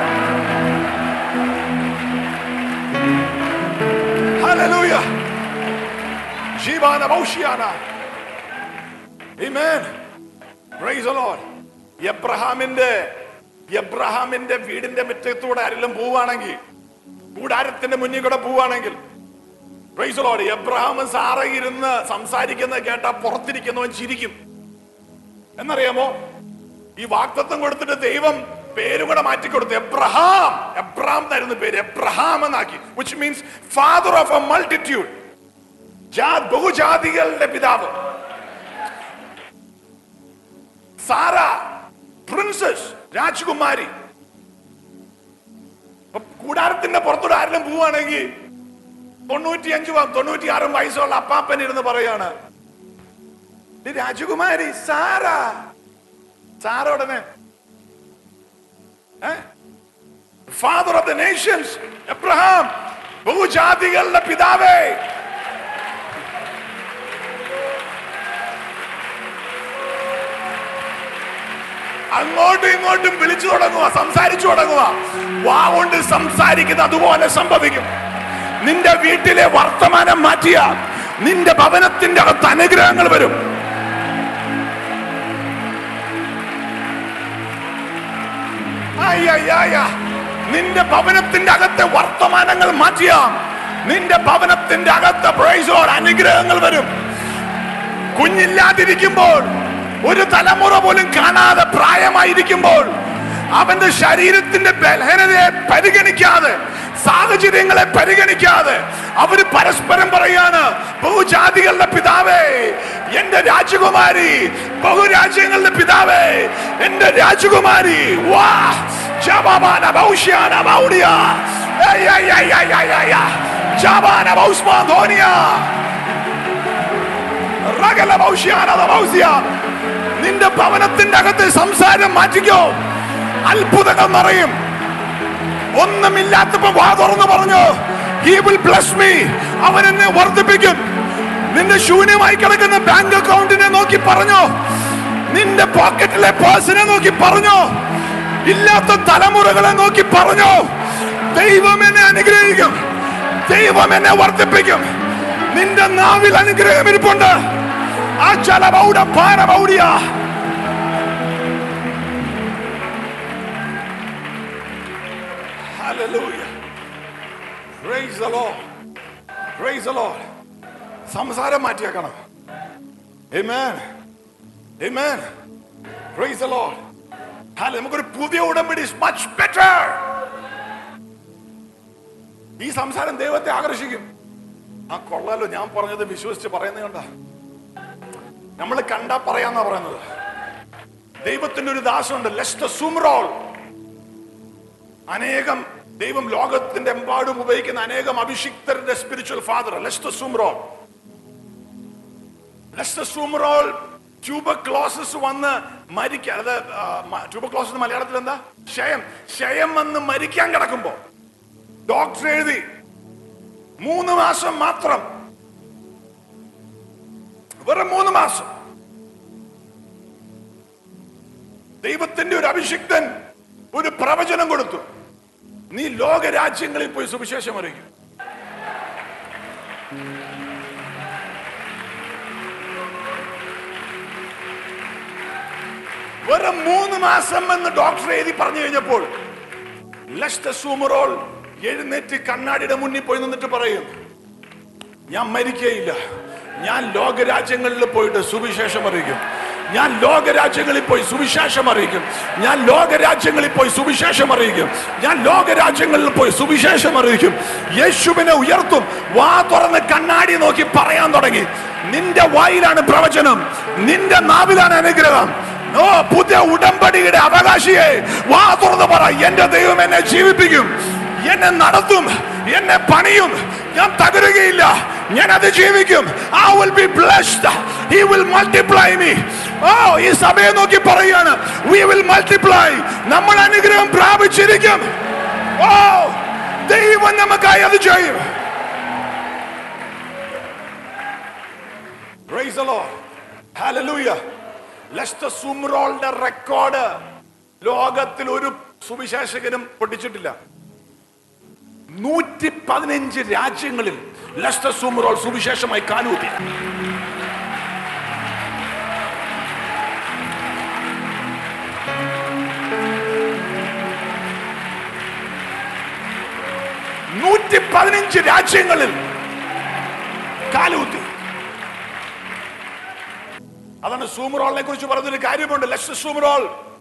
Hallelujah. ജീവാന ഭൗഷ്യാന Amen. Praise the Lord. എബ്രഹാമിന്റെ എബ്രഹാമിന്റെ വീടിന്റെ മുറ്റത്തൂടെ ആരെങ്കിലും പോവാണെങ്കിൽ കൂടാരത്തിന്റെ മുന്നിൽ കൂടെ പോവാണെങ്കിൽ Praise the Lord. എബ്രഹാമും സാറ ഇരുന്ന് സംസാരിക്കുന്നത് കേട്ടാ പുറത്തിരിക്കുന്നവൻ ചിരിക്കും എന്നറിയാമോ ഈ വാക്തത്വം കൊടുത്തിട്ട് ദൈവം പേരും കൂടെ മാറ്റി കൊടുത്തു എബ്രഹാം എബ്രഹാം എന്നായിരുന്നു പേര് എബ്രഹാം എന്നാക്കി which means father of a multitude ബഹുജാതികളുടെ പിതാവ് സാറ പ്രിൻസസ് രാജകുമാരി അപ്പൊ കൂടാരത്തിന്റെ പുറത്തൂടെ ആരെങ്കിലും പോവാണെങ്കിൽ തൊണ്ണൂറ്റി അഞ്ചും തൊണ്ണൂറ്റി ആറും വയസ്സുള്ള അപ്പാപ്പൻ ഇരുന്ന് പറയാണ് "ഇത് രാജകുമാരി സാറ സാറ ഉടനെ father of the nations Abraham ബഹുജാതികളുടെ പിതാവേ അങ്ങോട്ടും ഇങ്ങോട്ടും വിളിച്ചു തുടങ്ങുക സംസാരിച്ചു തുടങ്ങുക വാ കൊണ്ട് സംസാരിക്കുന്ന അതുപോലെ സംഭവിക്കും നിന്റെ വീട്ടിലെ വർത്തമാനം മാറ്റിയ നിന്റെ ഭവനത്തിന്റെ അകത്ത് അനുഗ്രഹങ്ങൾ വരും ആയ്യയ്യായ. നിന്റെ ഭവനത്തിന്റെ അകത്തെ വർത്തമാനങ്ങൾ മാറ്റിയ നിന്റെ ഭവനത്തിന്റെ അകത്ത് പ്രൈസോട് അനുഗ്രഹങ്ങൾ വരും കുഞ്ഞില്ലാതിരിക്കുമ്പോൾ ഒരു തലമുറ പോലും കാണാതെ പ്രായമായിരിക്കുമ്പോൾ അവന്റെ ശരീരത്തിന്റെ ബലഹീനതയെ പരിഗണിക്കാതെ സാഹചര്യങ്ങളെ പരിഗണിക്കാതെ അവര് പരസ്പരം പറയാണ് ബഹുജാതികളുടെ പിതാവേ എന്റെ രാജകുമാരി ബഹുരാജ്യങ്ങളുടെ പിതാവേ എന്റെ രാജകുമാരി വാ ജബാന ബൗഷ്യാന ബൗഡിയ ഏയ് ഏയ് ഏയ് ഏയ് ഏയ് ഏയ്. ജബാന ബൗസ്മാ ധോനിയ റഗല ബൗഷ്യാന ബൗസ്യ. നിന്റെ ഭവനത്തിന്റെ അകത്ത് സംസാരം മാറ്റിക്കോ അത്ഭുതങ്ങൾ നിറയും ഒന്നുമില്ലാത്തപ്പോ വാ തുറന്ന് പറഞ്ഞു ഹി വിൽ ബ്ലസ് മീ അവൻ എന്നെ വർദ്ധിപ്പിക്കും നിന്റെ ശൂന്യമായി കിടക്കുന്ന ബാങ്ക് അക്കൗണ്ടിനെ നോക്കി പറഞ്ഞു നിന്റെ പോക്കറ്റിലെ പേഴ്സിനെ നോക്കി പറഞ്ഞു ഇല്ലാത്ത തലമുറകളെ നോക്കി പറഞ്ഞു ദൈവം എന്നെ അനുഗ്രഹിക്കും ദൈവം എന്നെ വർദ്ധിപ്പിക്കും നിന്റെ നാവിൽ അനുഗ്രഹം ഇരിപ്പുണ്ട് ആ ചലബൗഡ പാരബൗഡിയ Hallelujah. Praise the Lord. Praise the Lord. സംസാരം മാറ്റിയേക്കണം Amen. Amen. Praise the Lord. Hallelujah. നമുക്കൊരു പുതിയ ഉടമ്പടി മച്ച് ബെറ്റർ ഈ സംസാരം ദൈവത്തെ ആകർഷിക്കും ആ കൊള്ളാലോ ഞാൻ പറഞ്ഞത് വിശ്വസിച്ച് പറയുന്നത് കണ്ട നമ്മൾ കണ്ടാ പറയാന്നാ പറയുന്നത് ദൈവത്തിന്റെ ഒരു ദാസമുണ്ട് ലെസ്റ്റ് സുംറോൾ അനേകം ദൈവം ലോകത്തിന്റെ എമ്പാടും ഉപയോഗിക്കുന്ന അനേകം അഭിഷിക്തരുടെ spiritual father Lester Sumrall Lester Sumrall tuberculosis വന്ന് മരിക്കാൻ അത് ട്യൂബക്ലോസസ് മലയാളത്തിൽ എന്താ ക്ഷയം ക്ഷയം വന്ന് മരിക്കാൻ കിടക്കുമ്പോ ഡോക്ടർ എഴുതി മൂന്ന് മാസം മാത്രം വെറും മൂന്ന് മാസം ദൈവത്തിന്റെ ഒരു അഭിഷിക്തൻ ഒരു പ്രവചനം കൊടുത്തു നീ ലോക രാജ്യങ്ങളിൽ പോയി സുവിശേഷം അറിയിക്കും വെറും മൂന്ന് മാസം എന്ന് ഡോക്ടർ എഴുതി പറഞ്ഞു കഴിഞ്ഞപ്പോൾ ലഷ്ത സൂമറോൾ എഴുന്നേറ്റ് കണ്ണാടിയുടെ മുന്നിൽ പോയി നിന്നിട്ട് പറയും ഞാൻ മരിക്കുകയില്ല ഞാൻ ലോകരാജ്യങ്ങളിൽ പോയിട്ട് സുവിശേഷം അറിയിക്കും ഞാൻ ലോകരാജ്യങ്ങളിൽ പോയി സുവിശേഷം അറിയിക്കും ഞാൻ ലോകരാജ്യങ്ങളിൽ പോയി സുവിശേഷം അറിയിക്കും ഞാൻ ലോകരാജ്യങ്ങളിൽ പോയി സുവിശേഷം അറിയിക്കും യേശുവിനെ ഉയർത്തും വാ തുറന്ന് കണ്ണാടി നോക്കി പറയാൻ തുടങ്ങി നിന്റെ വായിലാണ് പ്രവചനം നിന്റെ നാവിലാണ് അനുഗ്രഹം ഓ പുതിയ ഉടമ്പടിയുടെ അവകാശിയെ വാ തുറന്ന് പറ എന്റെ ദൈവം എന്നെ ജീവിപ്പിക്കും എന്നെ നടത്തും എന്നെ പണിയും ഞാൻ തകരുകയില്ല ഞാൻ അത് ജീവിക്കും I will be blessed he will multiply me ഓ ഈ സഭയെ നോക്കി പറയുകയാണ് വി വിൽ മൾട്ടിപ്ലൈ നമ്മൾ അനുഗ്രഹം പ്രാപിച്ചിരിക്കും ഓ ദൈവം നമുക്കായി അത് ചെയ്യും Praise the Lord. Hallelujah. Lester സുംറോളിന്റെ റെക്കോർഡ് ലോകത്തിൽ ഒരു സുവിശേഷകനും പൊട്ടിച്ചിട്ടില്ല നൂറ്റി പതിനഞ്ച് രാജ്യങ്ങളിൽ ലസ്റ്റർ സുമറോൾ സുവിശേഷമായി കാലുകുത്തി നൂറ്റി പതിനഞ്ച് രാജ്യങ്ങളിൽ കാലുകുത്തി അതാണ് സൂമറോളിനെ കുറിച്ച് പറഞ്ഞൊരു കാര്യമുണ്ട് ലക്ഷ സൂമറോൾ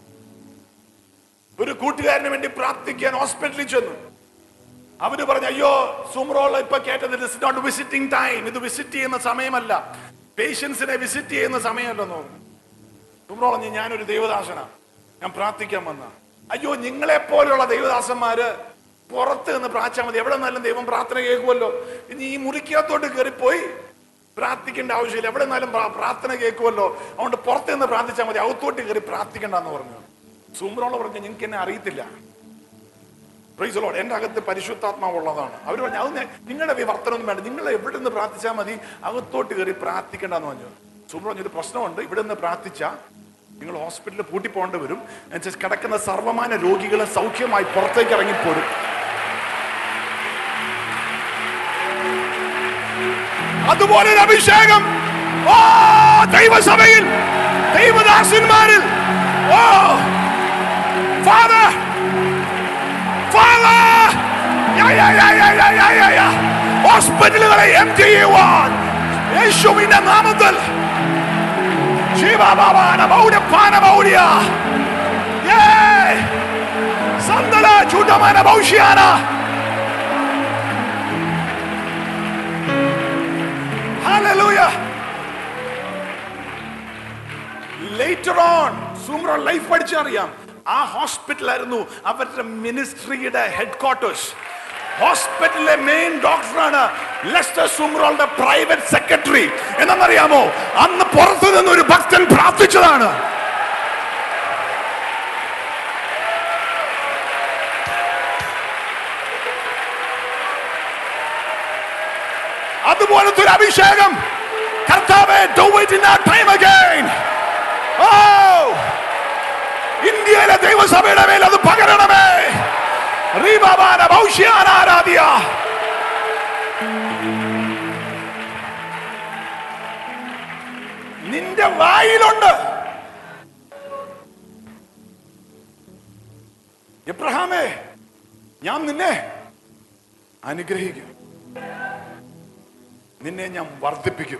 ഒരു കൂട്ടുകാരന് വേണ്ടി പ്രാർത്ഥിക്കാൻ ഹോസ്പിറ്റലിൽ ചെന്നു അവര് പറഞ്ഞു അയ്യോ സൂമറോൾ ഇപ്പൊ കേട്ടത് ഇറ്റ് നോട്ട് വിസിറ്റിംഗ് ടൈം ഇത് വിസിറ്റ് ചെയ്യുന്ന സമയമല്ല പേഷ്യൻസിനെ വിസിറ്റ് ചെയ്യുന്ന സമയമല്ലെന്ന് പറഞ്ഞു സൂമറോൾ പറഞ്ഞു ഞാനൊരു ദൈവദാസനാ ഞാൻ പ്രാർത്ഥിക്കാൻ വന്ന അയ്യോ നിങ്ങളെ പോലെയുള്ള ദൈവദാസന്മാര് പുറത്ത് നിന്ന് പ്രാർത്ഥിച്ചാൽ മതി എവിടെ നിന്നാലും ദൈവം പ്രാർത്ഥന കേൾക്കുമല്ലോ ഇനി ഈ മുറിക്കകത്തോട്ട് കയറിപ്പോയി പ്രാർത്ഥിക്കേണ്ട ആവശ്യമില്ല എവിടെ നിന്നാലും പ്രാ- പ്രാർത്ഥന കേൾക്കുമല്ലോ അതുകൊണ്ട് പുറത്ത് നിന്ന് പ്രാർത്ഥിച്ചാൽ മതി അകത്തോട്ട് കയറി പ്രാർത്ഥിക്കണ്ടെന്ന് പറഞ്ഞു സൂമറോള് പറഞ്ഞു നിങ്ങൾക്ക് എന്നെ അറിയത്തില്ല പ്രൈസ് ലോഡ് എന്റെ അകത്ത് പരിശുദ്ധാത്മാവുള്ളതാണ് അവർ പറഞ്ഞു അത് ഞാൻ- നിങ്ങളുടെ വിവർത്തനമൊന്നും വേണ്ട നിങ്ങൾ എവിടെ നിന്ന് പ്രാർത്ഥിച്ചാൽ മതി അകത്തോട്ട് കയറി പ്രാർത്ഥിക്കണ്ടെന്ന് പറഞ്ഞു സുബ്ര പറഞ്ഞു ഒരു പ്രശ്നമുണ്ട് ഇവിടെ നിന്ന് പ്രാർത്ഥിച്ചാൽ നിങ്ങൾ ഹോസ്പിറ്റലിൽ പൂട്ടി പോകേണ്ടി വരും എന്നുവെച്ചാൽ കിടക്കുന്ന സർവമാന രോഗികളെ സൗഖ്യമായി പുറത്തേക്ക് ഇറങ്ങിപ്പോരും അതുപോലെ ഒരു അഭിഷേകം ഓ ദൈവസഭയിൽ ദൈവദാസന്മാരിൽ ഓ father Father! Yeah, yeah, yeah, yeah, yeah, yeah, yeah, yeah. ഹോസ്പിറ്റലുകളെ എം ചെയ്യുവാൻ യേശുവിന്റെ നാമത്തിൽ ശിവബാബാന മൗഢ്യപ്പാന മൗഢ്യ സന്തല ചൂട്ടമാന ഭൗഷ്യാന Hallelujah. Later on, സുമ്ര ലൈഫ് പഠിച്ചറിയാം ആ ഹോസ്പിറ്റലായിരുന്നു അവരുടെ മിനിസ്ട്രിയുടെ ഹെഡ് ക്വാർട്ടേഴ്സ് ഹോസ്പിറ്റലിലെ മെയിൻ ഡോക്ടറാണ് ലെസ്റ്റർ സുമ്രോളുടെ പ്രൈവറ്റ് സെക്രട്ടറി എന്നറിയാമോ അന്ന് പുറത്തു നിന്ന് ഒരു ഭക്തൻ പ്രാർത്ഥിച്ചതാണ് അതുപോലത്തെ ഒരു അഭിഷേകം കർത്താവേ do it in our time again oh ഇന്ത്യയിലെ ദൈവസഭയുടെ മേൽ അത് പകരണമേ റീബാബാന ഭൗഷ്യാന ആരാധ്യ നിന്റെ വായിലുണ്ട് എബ്രഹാമേ ഞാൻ നിന്നെ അനുഗ്രഹിക്കും നിന്നെ ഞാൻ വർദ്ധിപ്പിക്കും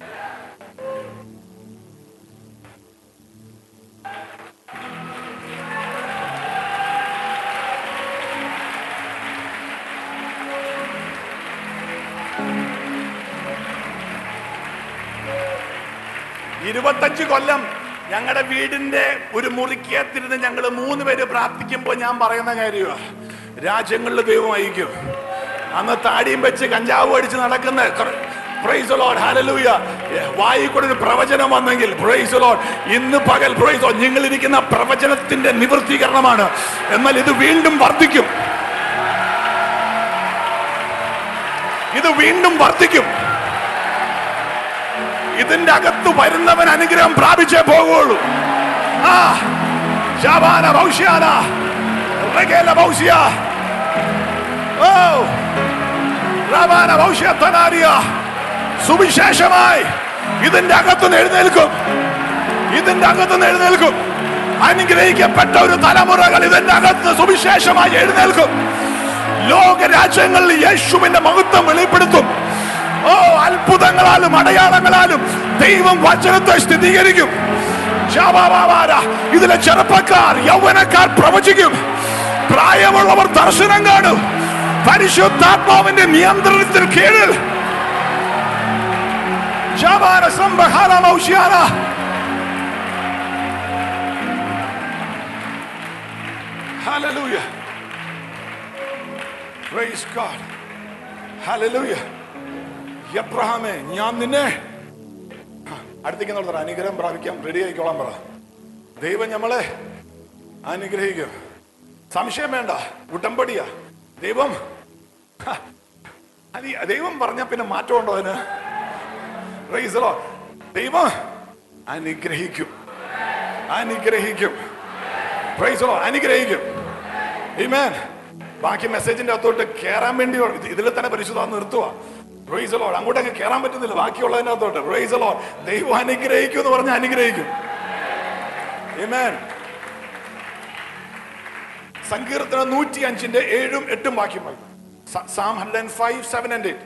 ഇരുപത്തഞ്ച് കൊല്ലം ഞങ്ങളുടെ വീടിന്റെ ഒരു മുറിക്കകത്തിരുന്ന് ഞങ്ങൾ മൂന്ന് പേര് പ്രാർത്ഥിക്കുമ്പോൾ ഞാൻ പറയുന്ന കാര്യമാണ് രാജ്യങ്ങളിൽ ദൈവം അയക്കും അന്ന് താടിയും വെച്ച് കഞ്ചാവ് അടിച്ച് നടക്കുന്ന പ്രൈസ് ലോഡ് ഹല്ലേലൂയ വായി കൂടെ ഒരു പ്രവചനം വന്നെങ്കിൽ പ്രൈസ് ലോഡ് ഇന്ന് പകൽ പ്രൈസ് നിങ്ങൾ ഇരിക്കുന്ന പ്രവചനത്തിന്റെ നിവൃത്തീകരണമാണ് എന്നാൽ ഇത് വീണ്ടും വർദ്ധിക്കും ഇത് വീണ്ടും വർദ്ധിക്കും ഇതിന്റെ അകത്ത് വരുന്നവൻ അനുഗ്രഹം പ്രാപിച്ചേ പോകുള്ളൂ ആ ശാബാന ഭൗഷ്യാന റഗേല ഭൗഷ്യ ഓ റബാന ഭൗഷ്യത്തനാരിയ സുവിശേഷമായി ഇതിന്റെ അകത്തുനിന്ന് എഴുന്നേൽക്കും ഇതിന്റെ അകത്തുനിന്ന് എഴുന്നേൽക്കും അനുഗ്രഹിക്കപ്പെട്ട ഒരു തലമുറകൾ ഇതിന്റെ അകത്ത് സുവിശേഷമായി എഴുന്നേൽക്കും ലോക രാജ്യങ്ങളിൽ യേശുവിന്റെ മഹത്വം വെളിപ്പെടുത്തും ഓ അത്ഭുതങ്ങളാലും അടയാളങ്ങളാലും ദൈവം വചനത്തെ സ്ഥിരീകരിക്കും ശാബാബാബാര. ഇതിലെ ചെറുപ്പക്കാർ യൗവനക്കാർ പ്രവചിക്കും പ്രായമുള്ളവർ ദർശനം കാണും പരിശുദ്ധാത്മാവിന്റെ നിയന്ത്രണത്തിന് കീഴിൽ ശാബാന സംബഹാര മൗഷ്യാന. Hallelujah. Praise God. Hallelujah. എബ്രഹാമേ ഞാൻ നിന്നെ ആ, അടുത്തേക്ക് നടത്തറ അനുഗ്രഹം പ്രാപിക്കാം റെഡി ആയിക്കോളാൻ പറ ദൈവം നമ്മളെ അനുഗ്രഹിക്കും സംശയം വേണ്ട ഉടമ്പടിയാ ദൈവം ഹ, അത് ഈ- ദൈവം പറഞ്ഞ പിന്നെ മാറ്റമുണ്ടോ അതിന് Praise the Lord. ദൈവം അനുഗ്രഹിക്കും അനുഗ്രഹിക്കും Praise the Lord. അനുഗ്രഹിക്കും Amen. ബാക്കി മെസ്സേജിന്റെ അകത്തോട്ട് കയറാൻ വേണ്ടി ഇത് ഇതിൽ തന്നെ പരിശുദ്ധ നിർത്തുക പ്രൈസ് ലോഡ് അങ്ങോട്ടൊക്കെ കയറാൻ പറ്റുന്നില്ല ബാക്കിയുള്ളതിന്റെ അകത്തോട്ട് പ്രൈസ് ലോഡ് ദൈവം അനുഗ്രഹിക്കും എന്ന് പറഞ്ഞ് അനുഗ്രഹിക്കും Amen. സങ്കീർത്തനം നൂറ്റി അഞ്ചിന്റെ ഏഴും എട്ടും വാക്യം വായിക്കും psalm hundred five seven and eight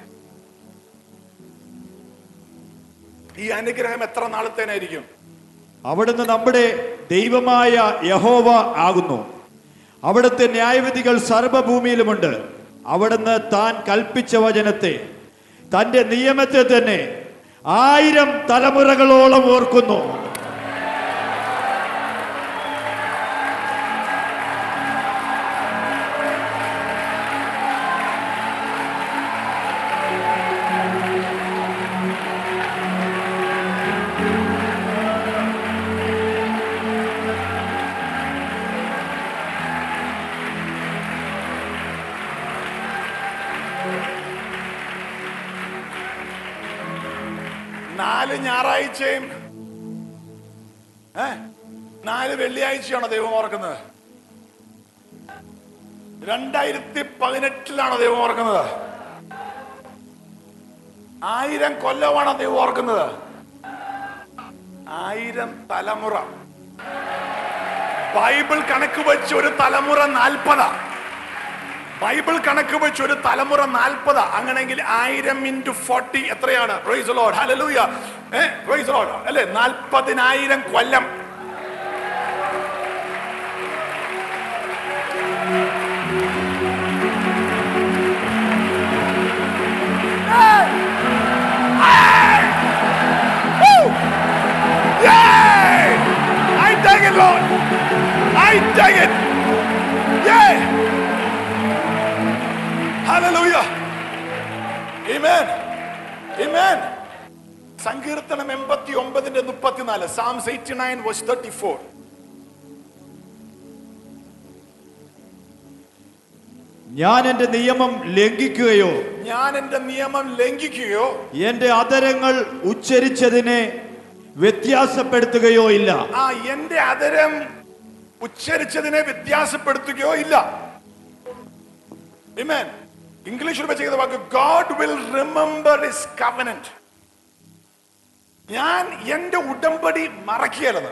ഈ അനുഗ്രഹം എത്ര നാളത്തേനായിരിക്കും അവിടുന്ന് നമ്മുടെ ദൈവമായ യഹോവ ആകുന്നു അവിടുത്തെ ന്യായവിധികൾ സർവഭൂമിയിലുമുണ്ട് അവിടുന്ന് താൻ കൽപ്പിച്ച വചനത്തെ തന്റെ നിയമത്തെ തന്നെ ആയിരം തലമുറകളോളം ഓർക്കുന്നു നാല് ഞായറാഴ്ചയും ഏ നാല് വെള്ളിയാഴ്ചയാണോ ദൈവം ഓർക്കുന്നത് രണ്ടായിരത്തി പതിനെട്ടിലാണോ ദൈവം ഓർക്കുന്നത് ആയിരം കൊല്ലമാണോ ദൈവം ഓർക്കുന്നത് ആയിരം തലമുറ ബൈബിൾ കണക്ക് വെച്ച് ഒരു തലമുറ നാൽപ്പതാ ബൈബിൾ കണക്ക് വെച്ച് ഒരു തലമുറ നാൽപ്പതാ അങ്ങനെങ്കിൽ ആയിരം ഇൻറ്റു ഫോർട്ടി എത്രയാണ് പ്രൈസ് ലോഡ് ഹല്ലേലൂയ ഏ പ്രൈസ് ലോഡ് അല്ലേ നാൽപ്പതിനായിരം കൊല്ലം Yay! I take it, Lord. I take it. Yay! Hallelujah. Amen. Amen. സങ്കീർത്തനം എൺപത്തി ഒമ്പതിന്റെ മുപ്പത്തിനാല് Psalms eighty nine verse thirty four ഞാൻ എന്റെ നിയമം ലംഘിക്കുകയോ ഞാൻ എന്റെ നിയമം ലംഘിക്കുകയോ എന്റെ അതരങ്ങൾ ഉച്ചരിച്ചതിനെ വ്യത്യാസപ്പെടുത്തുകയോ ഇല്ല ആ എന്റെ അതരം ഉച്ചരിച്ചതിനെ വ്യത്യാസപ്പെടുത്തുകയോ ഇല്ല Amen. ഇംഗ്ലീഷിൽ വെച്ചിരിക്കുന്ന വാക്ക് God will remember his covenant ഞാൻ എന്റെ ഉടമ്പടി മറക്കിയല്ലെന്ന്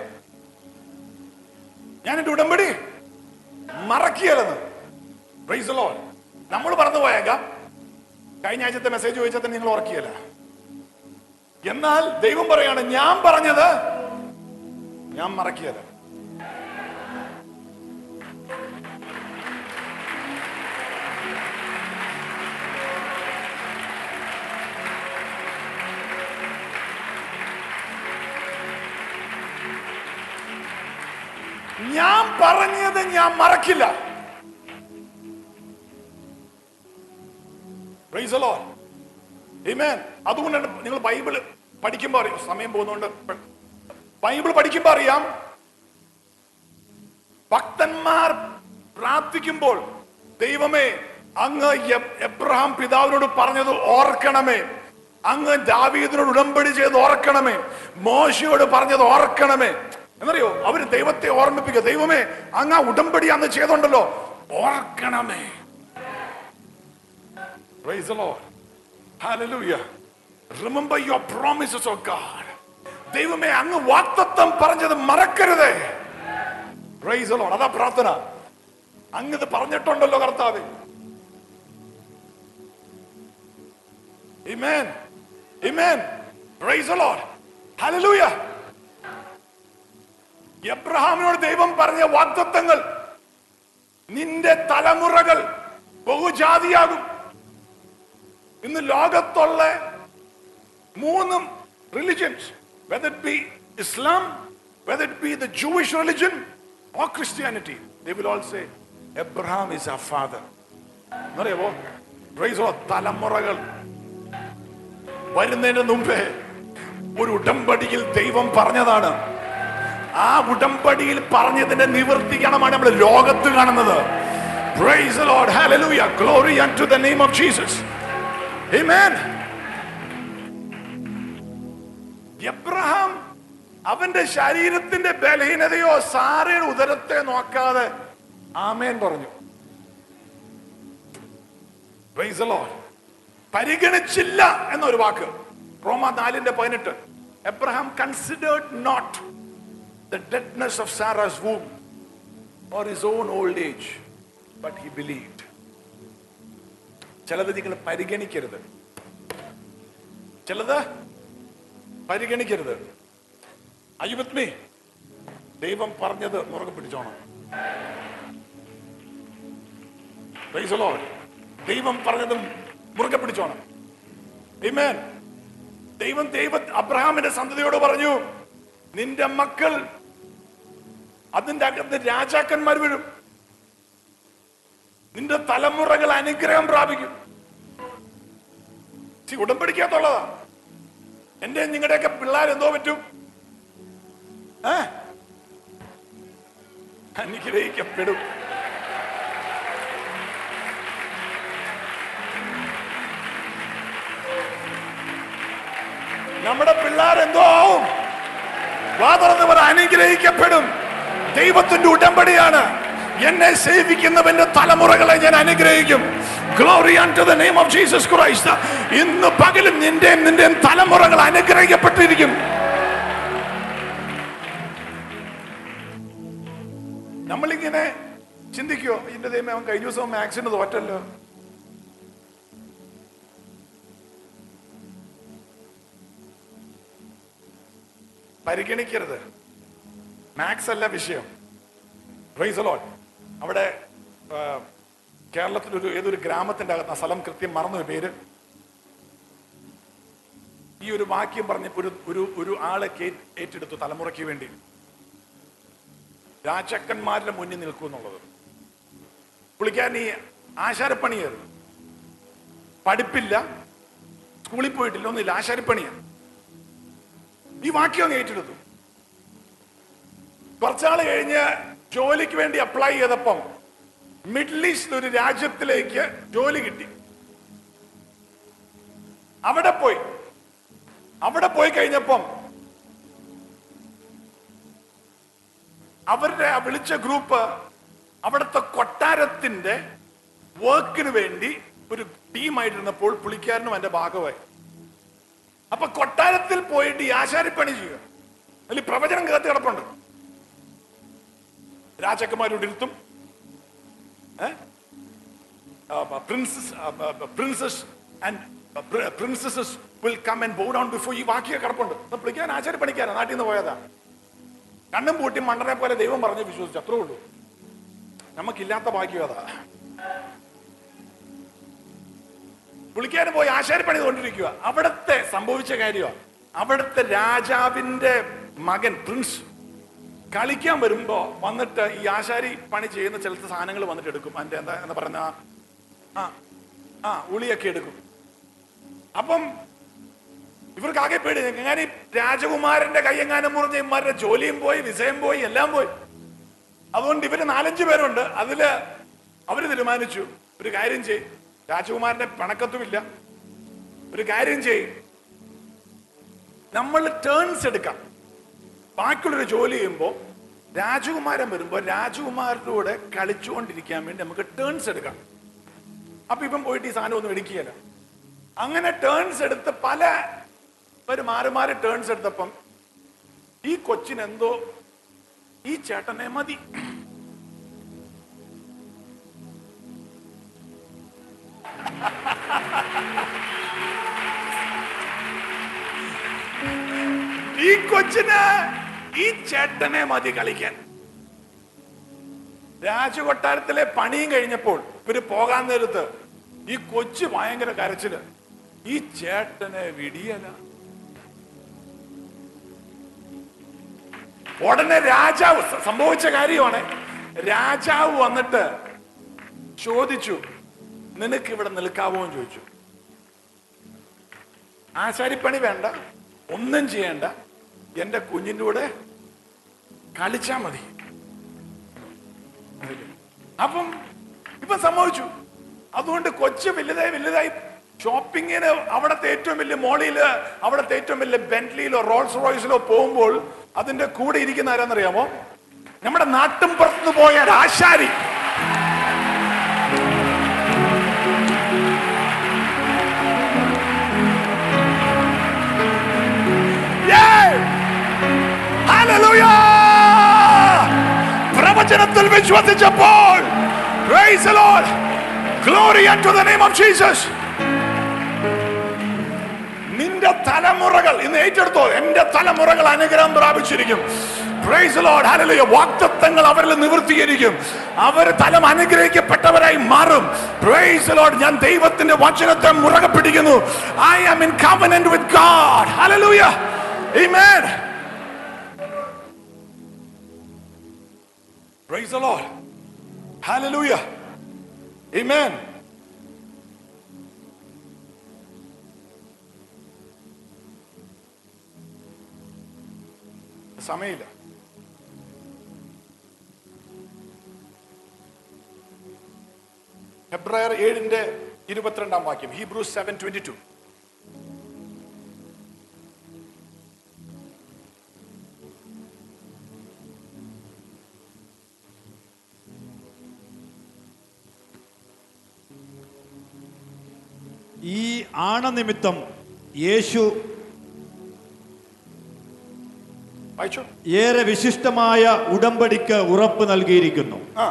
ഞാൻ എന്റെ ഉടമ്പടി മറക്കിയല്ലെന്ന് പ്രൈസ് ലോഡ് നമ്മൾ പറഞ്ഞു പോയേക്കാം കഴിഞ്ഞ ആഴ്ചത്തെ മെസ്സേജ് ചോദിച്ചാൽ തന്നെ നിങ്ങൾ ഓർക്കിയല്ല എന്നാൽ ദൈവം പറയാണ് ഞാൻ പറഞ്ഞത് ഞാൻ മറക്കിയല്ല ഞാൻ പറഞ്ഞത് ഞാൻ മറക്കില്ല Praise the Lord. Amen. അതുകൊണ്ടാണ് നിങ്ങൾ ബൈബിൾ പഠിക്കുമ്പോൾ അറിയാം സമയം പോകുന്നതുകൊണ്ട് പ- ബൈബിൾ പഠിക്കുമ്പോൾ അറിയാം ഭക്തന്മാർ പ്രാർത്ഥിക്കുമ്പോൾ ദൈവമേ അങ്ങ് എബ്- എബ്രഹാം പിതാവിനോട് പറഞ്ഞത് ഓർക്കണമേ അങ്ങ് ദാവീദിനോട് ഉടമ്പടി ചെയ്ത് ഓർക്കണമേ മോശയോട് പറഞ്ഞത് ഓർക്കണമേ എന്നറിയോ അവര് ദൈവത്തെ ഓർമ്മിപ്പിക്കുക ദൈവമേ അങ്ങ് ആ ഉടമ്പടി അന്ന് ചെയ്തോണ്ടല്ലോ ഓർക്കണമേ Praise the Lord. Hallelujah. Remember your promises, oh God. ദൈവമേ അങ്ങ് വാക്തത്വം പറഞ്ഞത് മറക്കരുതേ Praise the Lord. അതാ പ്രാർത്ഥന അങ്ങ് ഇത് പറഞ്ഞിട്ടുണ്ടല്ലോ കർത്താവ് Amen. Amen. Praise the Lord. Hallelujah. എബ്രഹാമിനോട് ദൈവം പറഞ്ഞ വാഗ്ദത്തങ്ങൾ നിന്റെ തലമുറകൾ ബഹുജാതിയാകും ഇന്ന് ലോകത്തുള്ള മൂന്നും religions whether it be Islam whether it be the Jewish religion or Christianity they will all say Abraham is a father എന്നറിയാമോ പ്രൈസ് ഓ തലമുറകൾ വരുന്നതിന് മുമ്പേ ഒരു ഉടമ്പടിയിൽ ദൈവം പറഞ്ഞതാണ് ആ ഉടമ്പടിയിൽ പറഞ്ഞതിന്റെ നിവർത്തിക്കണമാണ് നമ്മൾ ലോകത്ത് കാണുന്നത് Praise the Lord. Hallelujah. Glory unto the name of Jesus. Amen. Abraham അവന്റെ ശരീരത്തിന്റെ ബലഹീനതയോ സാറയുടെ ഉദരത്തെ നോക്കാതെ ആമേൻ പറഞ്ഞു Praise the Lord. പരിഗണിച്ചില്ല എന്നൊരു വാക്ക് റോമ നാലിന്റെ പതിനെട്ട് Abraham considered not the deadness of Sarah's womb or his own old age but he believed ചിലത് നിങ്ങൾ പരിഗണിക്കരുത് ചിലത് പരിഗണിക്കരുത് അയ്യുബത്മി ദൈവം പറഞ്ഞത് മുറുകെ പിടിച്ചോണം Praise the Lord. ദൈവം പറഞ്ഞതും മുറുകെ പിടിച്ചോണം Amen. ദൈവം ദൈവ അബ്രഹാമിന്റെ സന്തതിയോട് പറഞ്ഞു നിന്റെ മക്കൾ അതിന്റെ അകത്ത് രാജാക്കന്മാർ വീഴും നിന്റെ തലമുറകൾ അനുഗ്രഹം പ്രാപിക്കും See, ഉടമ്പടിക്കാത്തുള്ളതാ എന്റെ നിങ്ങളുടെയൊക്കെ പിള്ളേർ എന്തോ പറ്റും ഏ അനുഗ്രഹിക്കപ്പെടും നമ്മുടെ പിള്ളേർ എന്തോ ആവും വാ തുറന്നവർ അനുഗ്രഹിക്കപ്പെടും ദൈവത്തിന്റെ ഉടമ്പടിയാണ് എന്നെ സേവിക്കുന്നവന്റെ തലമുറകളെ ഞാൻ അനുഗ്രഹിക്കും glory to the name of Jesus Christ ഇന്ന് പകലും നിന്റെയും നിന്റെയും തലമുറകൾ അനുഗ്രഹിക്കപ്പെട്ടിരിക്കും നമ്മളിങ്ങനെ ചിന്തിക്കോ ഇതിന്റെ ദൈവം അവൻ കഴിഞ്ഞ ദിവസം മാക്സിന് തോറ്റല്ലോ പരിഗണിക്കരുത് മാത്സ് അല്ല വിഷയം Praise the Lord. അവിടെ ആ, കേരളത്തിലൊരു ഏതൊരു ഗ്രാമത്തിന്റെ അകത്ത് ആ സ്ഥലം കൃത്യം മറന്നു പേര് ഈ ഒരു വാക്യം പറഞ്ഞപ്പോ ഒരു ഒരു ഒരു ആളെ കേ- ഏറ്റെടുത്തു തലമുറയ്ക്ക് വേണ്ടി രാജാക്കന്മാരുടെ മുന്നിൽ നിൽക്കൂ എന്നുള്ളത് പുള്ളിക്കാരൻ ഈ ആശാരപ്പണിയായിരുന്നു പഠിപ്പില്ല സ്കൂളിൽ പോയിട്ടില്ല ഒന്നുമില്ല ആശാരപ്പണിയാണ് ഈ വാക്യം അങ്ങ് ഏറ്റെടുത്തു കുറച്ചാൾ കഴിഞ്ഞ് ജോലിക്ക് വേണ്ടി അപ്ലൈ ചെയ്തപ്പം മിഡിൽ ഈസ്റ്റ് ഒരു രാജ്യത്തിലേക്ക് ജോലി കിട്ടി അവിടെ പോയി അവിടെ പോയി കഴിഞ്ഞപ്പം അവരുടെ ആ വിളിച്ച ഗ്രൂപ്പ് അവിടുത്തെ കൊട്ടാരത്തിന്റെ വർക്കിന് വേണ്ടി ഒരു ടീമായിട്ടിരുന്നപ്പോൾ പുള്ളിക്കാരനും എന്റെ ഭാഗമായി അപ്പൊ കൊട്ടാരത്തിൽ പോയിട്ട് ഈ ആശാരിപ്പണി ചെയ്യുക അതിൽ പ്രവചനം കേട്ട് കിടപ്പുണ്ട് രാജാക്കന്മാരോട് ഇരുത്തും princes princes and princesses will come and bow down before ഈ വാക്യ കിടപ്പുണ്ട് അപ്പൊ പുള്ളിക്കാൻ ആശാരി പണിക്കാരാ നാട്ടിൽ നിന്ന് പോയതാ കണ്ണും പൂട്ടി മണ്ടനെ പോലെ ദൈവം പറഞ്ഞ് വിശ്വസിച്ചു അത്രേ ഉള്ളൂ നമുക്കില്ലാത്ത ഭാഗ്യം അതാ പുള്ളിക്കാരൻ പോയി ആശാരിപ്പണി കൊണ്ടിരിക്കുക അവിടത്തെ സംഭവിച്ച കാര്യമാണ് അവിടുത്തെ രാജാവിന്റെ മകൻ പ്രിൻസ് കളിക്കാൻ വരുമ്പോ വന്നിട്ട് ഈ ആശാരി പണി ചെയ്യുന്ന ചിലത്തെ സാധനങ്ങൾ വന്നിട്ട് എടുക്കും അതിന്റെ എന്താ എന്താ പറയുന്ന ആ ആ ഉളിയൊക്കെ എടുക്കും അപ്പം ഇവർക്ക് ആകെ പേടി ഞാൻ ഈ രാജകുമാരന്റെ കയ്യെങ്ങാനും മുറിഞ്ഞ ഇമാരുടെ ജോലിയും പോയി വിസയും പോയി എല്ലാം പോയി അതുകൊണ്ട് ഇവര് നാലഞ്ച് പേരുണ്ട് അതില് അവര് തീരുമാനിച്ചു ഒരു കാര്യം ചെയ് രാജകുമാരന്റെ പണക്കത്തുമില്ല ഒരു കാര്യം ചെയ് നമ്മൾ ടേൺസ് എടുക്കാം ബാക്കിയുള്ളൊരു ജോലി ചെയ്യുമ്പോൾ രാജകുമാരൻ വരുമ്പോൾ രാജകുമാരുടെ കൂടെ കളിച്ചുകൊണ്ടിരിക്കാൻ വേണ്ടി നമുക്ക് ടേൺസ് എടുക്കാം അപ്പൊ ഇപ്പം പോയിട്ട് ഈ സാധനം ഒന്നും എടുക്കുകയല്ല അങ്ങനെ ടേൺസ് എടുത്ത് പല ഒരു മാറി മാറി ടേൺസ് എടുത്തപ്പം ഈ കൊച്ചിനെന്തോ ഈ ചേട്ടനെ മതി ഈ കൊച്ചിന് ഈ ചേട്ടനെ മതി കളിക്കാൻ രാജകൊട്ടാരത്തിലെ പണിയും കഴിഞ്ഞപ്പോൾ ഇവര് പോകാൻ നേരത്ത് ഈ കൊച്ചു ഭയങ്കര കരച്ചില് ഈ ചേട്ടനെ വിടിയല ഉടനെ രാജാവ് സ- സംഭവിച്ച കാര്യമാണ് രാജാവ് വന്നിട്ട് ചോദിച്ചു നിനക്ക് ഇവിടെ നിൽക്കാവോ എന്ന് ചോദിച്ചു ആശാരിപ്പണി വേണ്ട ഒന്നും ചെയ്യണ്ട എന്റെ കുഞ്ഞിൻ്റെ കൂടെ കളിച്ചാ മതി അപ്പം ഇപ്പൊ സംഭവിച്ചു അതുകൊണ്ട് കൊച്ചു വലുതായി വലുതായി ഷോപ്പിങ്ങിന് അവിടുത്തെ ഏറ്റവും വലിയ മോളില് അവിടുത്തെ ഏറ്റവും വലിയ ബെന്റ്ലിയിലോ റോൾസ് റോയ്സിലോ പോകുമ്പോൾ അതിന്റെ കൂടെ ഇരിക്കുന്ന ആരാന്നറിയാമോ നമ്മുടെ നാട്ടും പുറത്തുനിന്ന് പോയ ഒരു ആശാരി ഹല്ലേലൂയ പ്രവചനത്തിൽ വിശ്വസിച്ചപ്പോൾ Praise the Lord. Glory unto the name of Jesus. നിന്റെ തലമുറകൾ ഇന്ന് ഏറ്റെടുത്തോ എന്റെ തലമുറകൾ അനുഗ്രഹം പ്രാപിച്ചിരിക്കും Praise the Lord. Hallelujah. വാഗ്ദത്തങ്ങൾ അവരിൽ നിവൃത്തിയിരിക്കും അവർ തലം അനുഗ്രഹിക്കപ്പെട്ടവരായി മാറും Praise the Lord. ഞാൻ ദൈവത്തിന്റെ വചനത്തെ മുറകെ പിടിക്കുന്നു I am in covenant with God. Hallelujah. Amen. Praise the Lord. Hallelujah. Amen. സമയമില്ല ഫെബ്രുവരി ഏഴിന്റെ ഇരുപത്തിരണ്ടാം വാക്യം ഹീബ്രൂസ് സെവൻ ട്വന്റി ടു ഈ ആണനിമിത്തം യേശു വായിച്ചു ഏറെ വിശിഷ്ടമായ ഉടമ്പടിക്ക് ഉറപ്പ് നൽകിയിരിക്കുന്നു ആ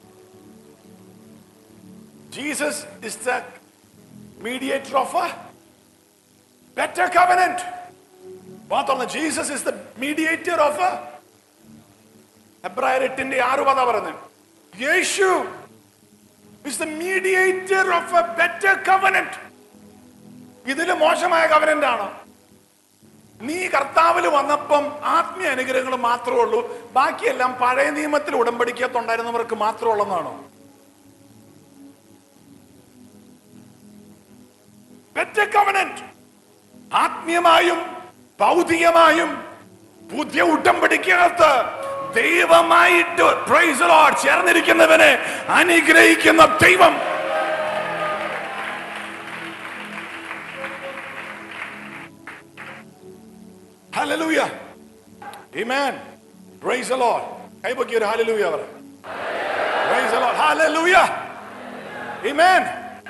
Jesus is the mediator of a better covenant മാത്രമല്ല Jesus is the mediator of a ഹെബ്രായർ എട്ടിന്റെ ആറ് പതാ പറയുന്നത് യേശു is the mediator of a better covenant ഇതില് മോശമായ കവനന്റ് ആണോ നീ കർത്താവിൽ വന്നപ്പം ആത്മീയ അനുഗ്രഹങ്ങൾ മാത്രമേ ഉള്ളൂ ബാക്കിയെല്ലാം പഴയ നിയമത്തിൽ ഉടമ്പടിക്കത്തുണ്ടായിരുന്നവർക്ക് മാത്രമുള്ളതാണോ Better covenant. ആത്മീയമായും ഭൗതികമായും പുതിയ ഉടമ്പടിക്കകത്ത് ദൈവമായിട്ട് praise the Lord, ചേർന്നിരിക്കുന്നവനെ അനുഗ്രഹിക്കുന്ന ദൈവം ഹല്ലേലൂയ Amen. Praise the Lord. കൈപൊക്കി ഒരു ഹല്ലേലൂയ പറ Praise the Lord. Hallelujah. Amen.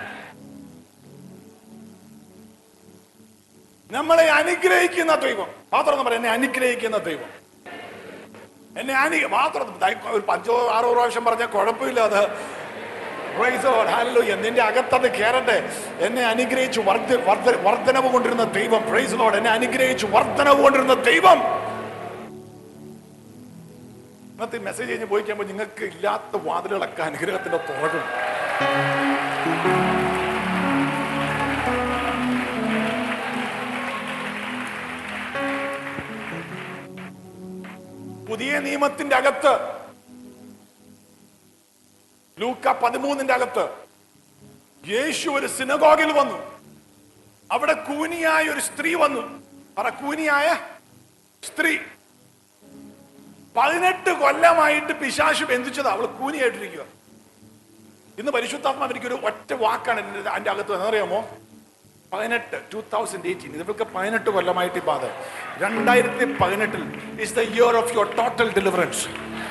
നമ്മളെ അനുഗ്രഹിക്കുന്ന ദൈവം മാത്രം പറയാം എന്നെ അനുഗ്രഹിക്കുന്ന ദൈവം എന്നെ അനു മാത്രം ദൈ- ഒരു പഞ്ചോ ആറോ പ്രാവശ്യം പറഞ്ഞാൽ കുഴപ്പമില്ല അത് Praise the Lord. Hallelujah. നിന്റെ അകത്തത് കയറട്ടെ എന്നെ അനുഗ്രഹിച്ച് വർദ്ധ വർദ്ധ വർദ്ധനവ് കൊണ്ടിരുന്ന ദൈവം പ്രൈസ് ലോഡ് എന്നെ അനുഗ്രഹിച്ച് വർദ്ധനവ് കൊണ്ടിരുന്ന ദൈവം ഇന്നത്തെ മെസ്സേജ് കഴിഞ്ഞ് പോയി കഴിയുമ്പോൾ നിങ്ങൾക്ക് ഇല്ലാത്ത വാതിലുകളൊക്കെ അനുഗ്രഹത്തിന്റെ തുറക്കും പുതിയ നിയമത്തിന്റെ അകത്ത് ലൂക്ക പതിമൂന്നിന്റെ അകത്ത് യേശു ഒരു സിനഗോഗിൽ വന്നു അവിടെ കൂനിയായ ഒരു സ്ത്രീ വന്നു പറ കൂനിയായ സ്ത്രീ പതിനെട്ട് കൊല്ലമായിട്ട് പിശാശു ബന്ധിച്ചത് അവൾ കൂനിയായിട്ടിരിക്കുക ഇന്ന് പരിശുദ്ധാത്മാവ് എനിക്കൊരു ഒറ്റ വാക്കാണ് എൻ്റെ അതിന്റെ അകത്ത് എന്നറിയാമോ പതിനെട്ട് ടൂ തൗസൻഡ് എയ്റ്റീൻ ഇതൊക്കെ പതിനെട്ട് കൊല്ലമായിട്ട് ഇപ്പൊ അത് രണ്ടായിരത്തി പതിനെട്ടിൽ is the year of your total deliverance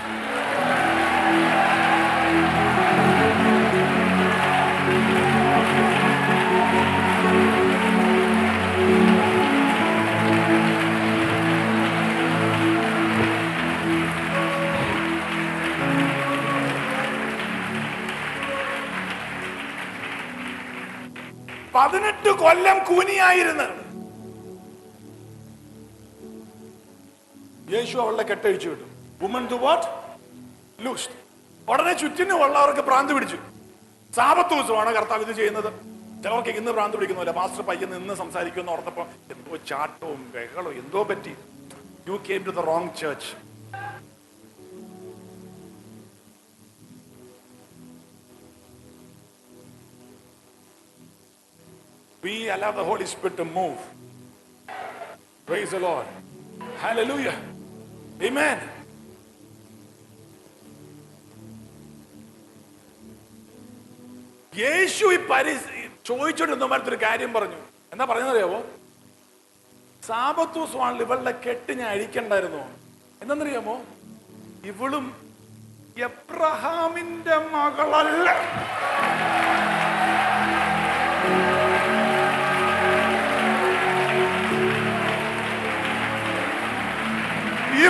പതിനെട്ട് കൊല്ലം കൂനിയായിരുന്നു യേശു അവളുടെ കെട്ടഴിച്ചു വിട്ടു വുമൺ ടു വാട്ട് ലൂസ് ഉടനെ ചുറ്റിനും ഉള്ളവർക്ക് ഭ്രാന്ത് പിടിച്ചു സാപത്ത് ദിവസമാണ് കർത്താവ് ഇത് ചെയ്യുന്നത് ചിലർക്ക് ഇന്ന് ഭ്രാന്ത് പിടിക്കുന്നില്ല മാസ്റ്റർ പയ്യൻ നിന്ന് സംസാരിക്കുമെന്ന് ഓർത്തപ്പോ എന്തോ ചാട്ടവും ബഹളവും എന്തോ പറ്റി you came to the wrong church We allow the Holy Spirit to move. Praise the Lord. Hallelujah. Amen. യേശു ഈ പരി ചോദിച്ചോണ്ടിരുന്നമാരത്തൊരു കാര്യം പറഞ്ഞു എന്താ പറയുന്നറിയാവോ സാപത്ത് ദിവസമാണല്ലോ ഇവളുടെ കെട്ട് ഞാൻ അഴിക്കണ്ടായിരുന്നു എന്തെന്നറിയാമോ ഇവളും എബ്രഹാമിന്റെ മകളല്ല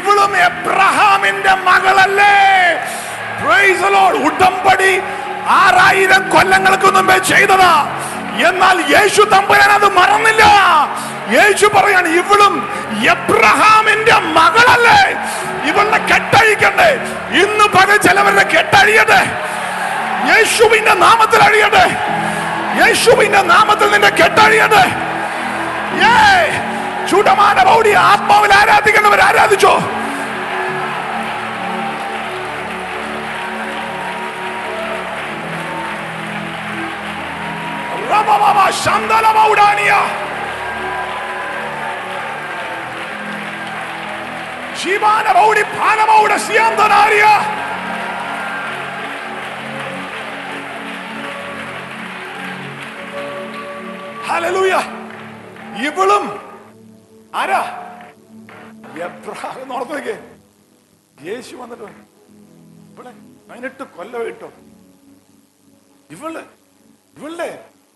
ഇവളും എബ്രഹാമിന്റെ മകളല്ലേ Praise the Lord. ഉടമ്പടി ആറായിരം കൊല്ലങ്ങൾക്ക് മുമ്പേ ചെയ്തതാ എന്നാൽ യേശു തമ്പുരാൻ അത് മറന്നില്ല യേശു പറയാണ് ഇവളും എബ്രഹാമിന്റെ മകളല്ലേ ഇവളുടെ കെട്ടഴിക്കണ്ടേ ഇന്ന് പകൽ ചിലവരുടെ കെട്ടഴിയട്ടെ യേശുവിന്റെ നാമത്തിൽ അഴിയട്ടെ യേശുവിന്റെ നാമത്തിൽ നിന്റെ കെട്ടഴിയട്ടെ ഏയ്! ചൂടമാന പൗടി ആത്മാവിൽ ആരാധിക്കുന്നവർ ആരാധിച്ചോ റബബബ ശന്തലമൗഡാനിയ. ശിവാനമൗഡി ഭാനമൗഡ സിയാന്തനാരിയ. ഹല്ലേലൂയ. ഇവളും ആരാ എബ്രഹാം എന്ന് ഓർത്ത് നോക്കിയേ യേശു വന്നിട്ട് പറഞ്ഞു, ഇവിടെ പതിനെട്ട് കൊല്ലം ഇട്ടോ ഇവള് ഇവളുടെ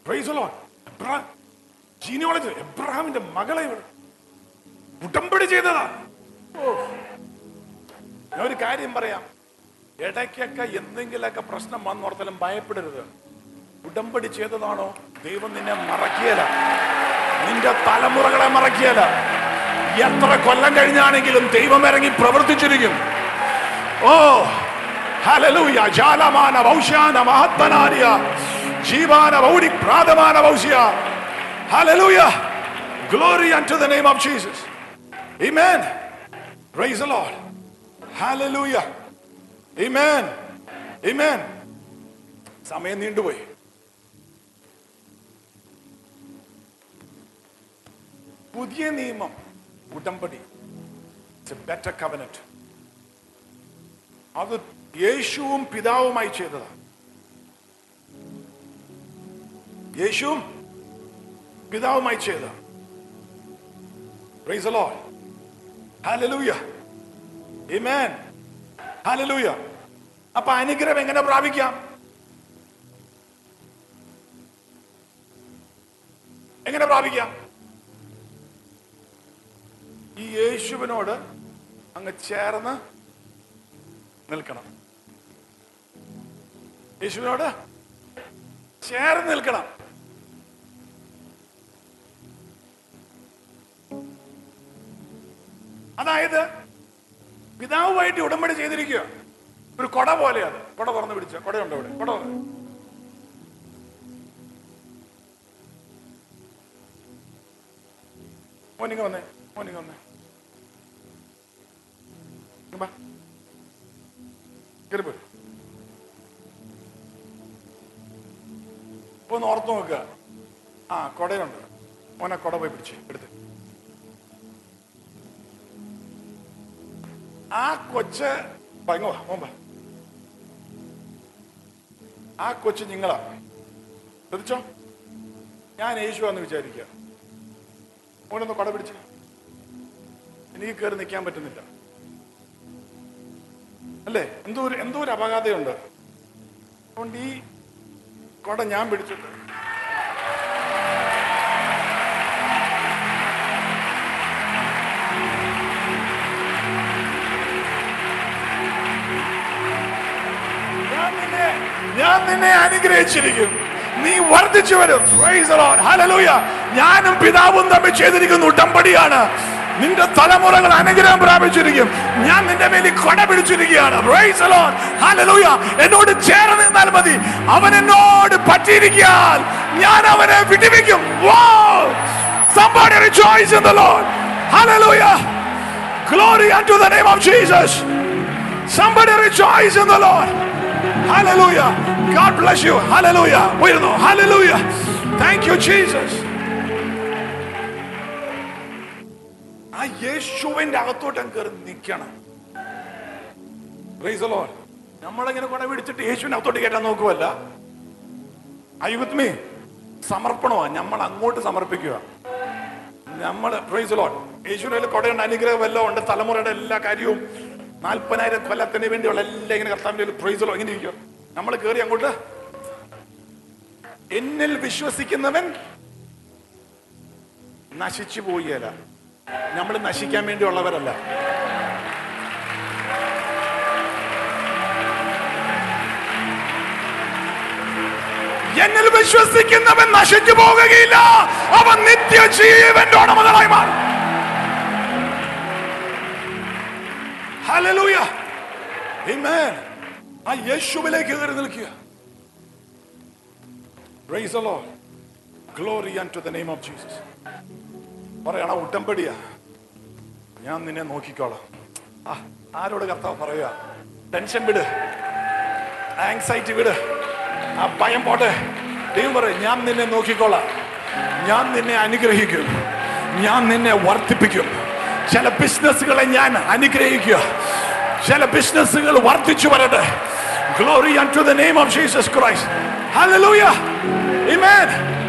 ജീനിയോളജി എബ്രഹാമിന്റെ മകളെ ഇവള് ഉടമ്പടി ചെയ്തതാ ഓ ഞാൻ ഒരു കാര്യം പറയാം ഇടയ്ക്കൊക്കെ എന്തെങ്കിലുമൊക്കെ പ്രശ്നം വന്നോർത്താലും ഭയപ്പെടരുത് ഉടമ്പടി ചെയ്തതാണോ ദൈവം നിന്നെ മറക്കിയല നിന്റെ തലമുറകളെ മറക്കിയല എത്ര കൊല്ലം കഴിഞ്ഞാണെങ്കിലും ദൈവം ഇറങ്ങി പ്രവർത്തിച്ചിരിക്കും ഓ ഹലലൂയ ജാലമാന ഭൗഷ്യാന മഹത്തനാരിയ ജീവാന ഭൗരി പ്രാതമാന ഭൗഷ്യ hallelujah glory unto the name of Jesus amen praise the lord hallelujah amen amen സമയം നീണ്ടുപോയി പുതിയ നിയമം ഉടമ്പടി ബെറ്റർ കവനറ്റ് അത് യേശുവും പിതാവുമായി ചെയ്തതാണ് യേശുവും പിതാവുമായി ചെയ്ത Praise the Lord. Hallelujah. Amen. Hallelujah. അപ്പൊ അനുഗ്രഹം എങ്ങനെ പ്രാപിക്കാം എങ്ങനെ പ്രാപിക്കാം ഈ യേശുവിനോട് അങ്ങ് ചേർന്ന് നിൽക്കണം യേശുവിനോട് ചേർന്ന് നിൽക്കണം അതായത് പിതാവുമായിട്ട് ഉടമ്പടി ചെയ്തിരിക്കുക ഒരു കൊട പോലെയാണ് കൊട തുറന്ന് പിടിച്ച കൊടയുണ്ടോ ഇവിടെ കൊട തുറന്ന്. മോനിങ്ങ വന്നേ മോനിങ്ങ വന്നേ ഇങ്ങ് വാ. കേറി പോര്. ഇപ്പൊ ഒന്ന് ഓർത്ത് നോക്കുക ആ കൊടയുണ്ട് മോനെ കൊട പോയി പിടിച്ച് എടുത്ത് ആ കൊച്ച് ഭയങ്കര മോമ്പ ആ കൊച്ച് നിങ്ങളാ ശ്രദ്ധിച്ചോ ഞാൻ യേശുവാന്ന് വിചാരിക്കുക മോനൊന്ന് കൊട പിടിച്ച് എനിക്ക് കയറി നിൽക്കാൻ പറ്റുന്നില്ല അല്ലേ എന്തോ ഒരു എന്തോ ഒരു അപകടമുണ്ട് അതുകൊണ്ട് ഈ കൊട ഞാൻ പിടിച്ചിട്ട് ഞാൻ നിന്നെ ഞാൻ നിന്നെ അനുഗ്രഹിച്ചിരിക്കും നീ വർദ്ധിച്ചു വരും Praise the Lord. Hallelujah. ഞാനും പിതാവും തമ്മിൽ ചെയ്തിരിക്കുന്ന ഉടമ്പടിയാണ് നിന്റെ തലമുറകൾ അനുഗ്രഹം പ്രാപിച്ചിരിക്കും ഞാൻ നിന്റെ മേലിൽ കൊട പിടിച്ചിരിക്കുകയാണ് Praise the Lord. Hallelujah. എന്നോട് ചേർന്ന് നിന്നാൽ മതി അവൻ എന്നോട് പറ്റിയിരിക്കാൻ ഞാൻ അവനെ വിടിവിക്കും Wow. Somebody rejoice in the Lord. Hallelujah. Glory unto the name of Jesus. Somebody rejoice in the Lord. Hallelujah. God bless you. Hallelujah. ഉയർന്നു. Hallelujah. Thank you, Jesus. ആ യേശുവിന്റെ അകത്തോട്ട് അങ്ങ് കയറി നിൽക്കണം Praise the Lord. നമ്മളിങ്ങനെ കുറെ പിടിച്ചിട്ട് യേശുവിന്റെ അകത്തോട്ട് കയറ്റാൻ നോക്കുവല്ല അയുത്മി സമർപ്പണമാ നമ്മൾ അങ്ങോട്ട് സമർപ്പിക്കുക നമ്മൾ പ്രൈസ് ലോഡ് യേശുവിന്റെ കൊടയുണ്ട് അനുഗ്രഹം എല്ലാം ഉണ്ട് തലമുറയുടെ എല്ലാ കാര്യവും നാൽപ്പതിനായിരം കൊല്ലത്തിന് വേണ്ടിയുള്ള എല്ലാം ഇങ്ങനെ കർത്താവിന്റെ പ്രൈസ് ലോ ഇങ്ങനെ ഇരിക്കും നമ്മൾ കയറി അങ്ങോട്ട് എന്നിൽ വിശ്വസിക്കുന്നവൻ നശിച്ചു പോയല്ല നമ്മൾ നശിക്കാൻ വേണ്ടിയുള്ളവരല്ല എന്നിൽ വിശ്വസിക്കുന്നവൻ നശിച്ചു പോകുകയില്ല അവൻ നിത്യജീവന്റെ ഉടമകളായി മാറും Hallelujah. Amen. ആ യേശുവിലേക്ക് കയറി നിൽക്കുക Praise the Lord. Glory unto the name of Jesus. പറയണ ഉടമ്പടിയാ ഞാൻ നിന്നെ നോക്കിക്കോളാം ആ ആരോട് കർത്താവ് പറയുക ടെൻഷൻ വിട് ആങ്സൈറ്റി വിട് ആ ഭയം പോട്ടെ ദൈവം പറയും ഞാൻ നിന്നെ നോക്കിക്കോളാം ഞാൻ നിന്നെ അനുഗ്രഹിക്കും ഞാൻ നിന്നെ വർദ്ധിപ്പിക്കും ചില ബിസിനസ്സുകളെ ഞാൻ അനുഗ്രഹിക്കുക ചില ബിസിനസ്സുകൾ വർദ്ധിച്ചു വരട്ടെ glory to the name of Jesus Christ ഹല്ലേലൂയ ആമേൻ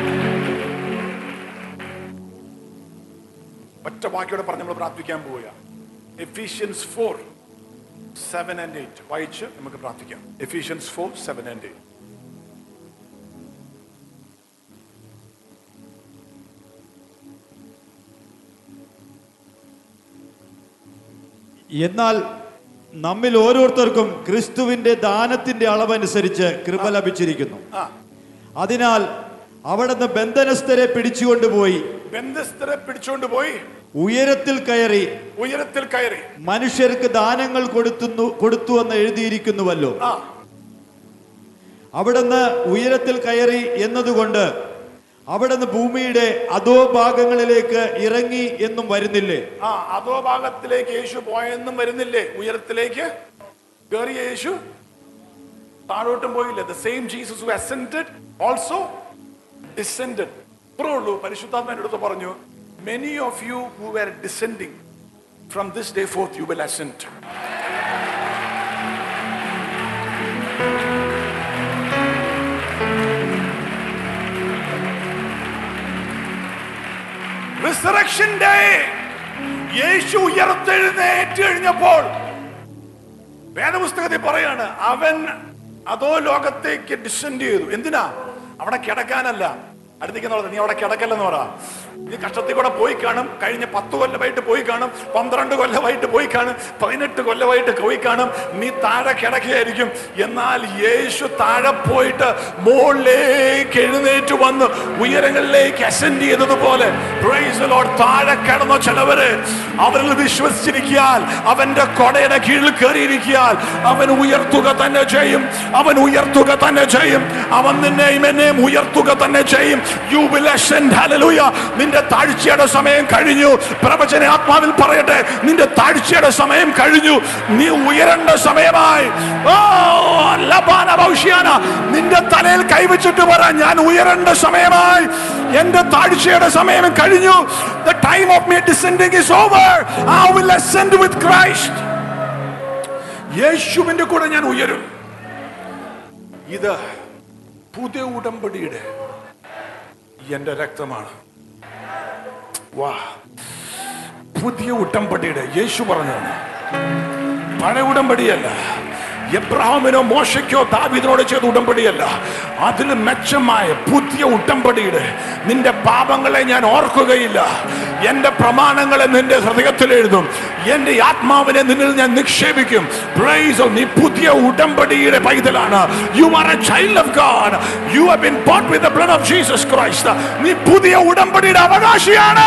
ഒറ്റ വാക്കിയോടെ പറഞ്ഞ് നമ്മൾ പ്രാർത്ഥിക്കാൻ പോവുക Ephesians four seven and eight വായിച്ച് നമുക്ക് പ്രാർത്ഥിക്കാം Ephesians four seven and eight എന്നാൽ നമ്മിൽ ഓരോരുത്തർക്കും ക്രിസ്തുവിന്റെ ദാനത്തിന്റെ അളവനുസരിച്ച് കൃപ ലഭിച്ചിരിക്കുന്നു ആ അതിനാൽ അവിടുന്ന് ബന്ധനസ്ഥരെ പിടിച്ചുകൊണ്ടുപോയി ബന്ധസ്ഥരെ പിടിച്ചുകൊണ്ട് പോയി ഉയരത്തിൽ കയറി ഉയരത്തിൽ കയറി മനുഷ്യർക്ക് ദാനങ്ങൾ കൊടുത്തുന്നു കൊടുത്തുവെന്ന് എഴുതിയിരിക്കുന്നുവല്ലോ ആ അവിടുന്ന് ഉയരത്തിൽ കയറി എന്നതുകൊണ്ട് അവിടുന്ന് ഭൂമിയുടെ അധോ ഭാഗങ്ങളിലേക്ക് ഇറങ്ങി എന്നും വരുന്നില്ലേ ആ അതോ ഭാഗത്തിലേക്ക് യേശു പോയെന്നും വരുന്നില്ലേ ഉയരത്തിലേക്ക് കയറിയ യേശു താഴോട്ടും പോയില്ലേ the same Jesus who ascended also descended ഇത്രേ ഉള്ളൂ പരിശുദ്ധാത്മാന്റെ അടുത്ത് പറഞ്ഞു many of you who are descending from this day forth you will ascend resurrection day യേശു ഉയർത്തെഴുന്നേറ്റ് കഴിഞ്ഞപ്പോൾ വേദപുസ്തകത്തിൽ പറയാണ് അവൻ അതോ ലോകത്തേക്ക് ഡിസെൻഡ് ചെയ്തു എന്തിനാ അവിടെ കിടക്കാനല്ല അടുത്തേക്ക് നീ അവിടെ കിടക്കല്ലെന്ന് പറ നീ കഷ്ടത്തിൽ കൂടെ പോയി കാണും കഴിഞ്ഞ പത്ത് കൊല്ലമായിട്ട് പോയി കാണും പന്ത്രണ്ട് കൊല്ലമായിട്ട് പോയി കാണും പതിനെട്ട് കൊല്ലമായിട്ട് പോയി കാണും നീ താഴെ കിടക്കുകയായിരിക്കും എന്നാൽ യേശു താഴെ പോയിട്ട് മുകളിലേക്ക് എഴുന്നേറ്റ് വന്ന് ഉയരങ്ങളിലേക്ക് അസെൻഡ് ചെയ്തതുപോലെ Praise the Lord. താഴെ കിടന്ന ചിലവര് അവരിൽ വിശ്വസിച്ചിരിക്കാൻ അവന്റെ കൊടയുടെ കീഴിൽ കയറിയിരിക്കാൻ അവൻ ഉയർത്തുക തന്നെ ചെയ്യും അവൻ ഉയർത്തുക തന്നെ ചെയ്യും അവൻ നിന്നെയും എന്നെയും ഉയർത്തുക തന്നെ ചെയ്യും യു വിൽ അസെൻഡ് ഹല്ലേലൂയ നിന്റെ താഴ്ചയുടെ സമയം കഴിഞ്ഞു പ്രവചന ആത്മാവിൽ പറയട്ടെ നിന്റെ താഴ്ചയുടെ സമയം കഴിഞ്ഞു നീ ഉയരേണ്ട സമയമായി ഓ ലബാന ഭൗഷ്യാന നിന്റെ തലയിൽ കൈവച്ചിട്ട് പറ ഞാൻ ഉയരേണ്ട സമയമായി എന്റെ താഴ്ചയുടെ സമയം കഴിഞ്ഞു the time of me descending is over i will ascend with christ യേശുവിന്റെ കൂടെ ഞാൻ ഉയരും ഇത് പുതിയ ഉടമ്പടിയുടെ എന്റെ രക്തമാണ് വാ പുതിയ ഉടമ്പടിയുടെ യേശു പറഞ്ഞതാണ് പഴയ ഉടമ്പടിയല്ല എബ്രഹാമിനോ മോശയ്ക്കോ ദാവീദിനോട് ചെയ്ത ഉടമ്പടിയല്ല അതിൽ മെച്ചമായ പുതിയ ഉടമ്പടിയുടെ നിന്റെ പാപങ്ങളെ ഞാൻ ഓർക്കുകയില്ല എന്റെ പ്രമാണങ്ങളെ നിന്റെ ഹൃദയത്തിൽ എഴുതും എന്റെ ആത്മാവിനെ നിന്നിൽ ഞാൻ നിക്ഷേപിക്കും Praise the- നീ പുതിയ ഉടമ്പടിയുടെ പൈതലാണ് you are a child of God you have been bought with the blood of Jesus Christ നീ പുതിയ ഉടമ്പടിയുടെ അവകാശിയാണ്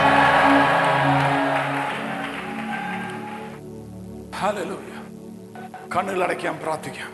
Hallelujah. കണ്ണുകൾ അടയ്ക്കാൻ പ്രാർത്ഥിക്കാം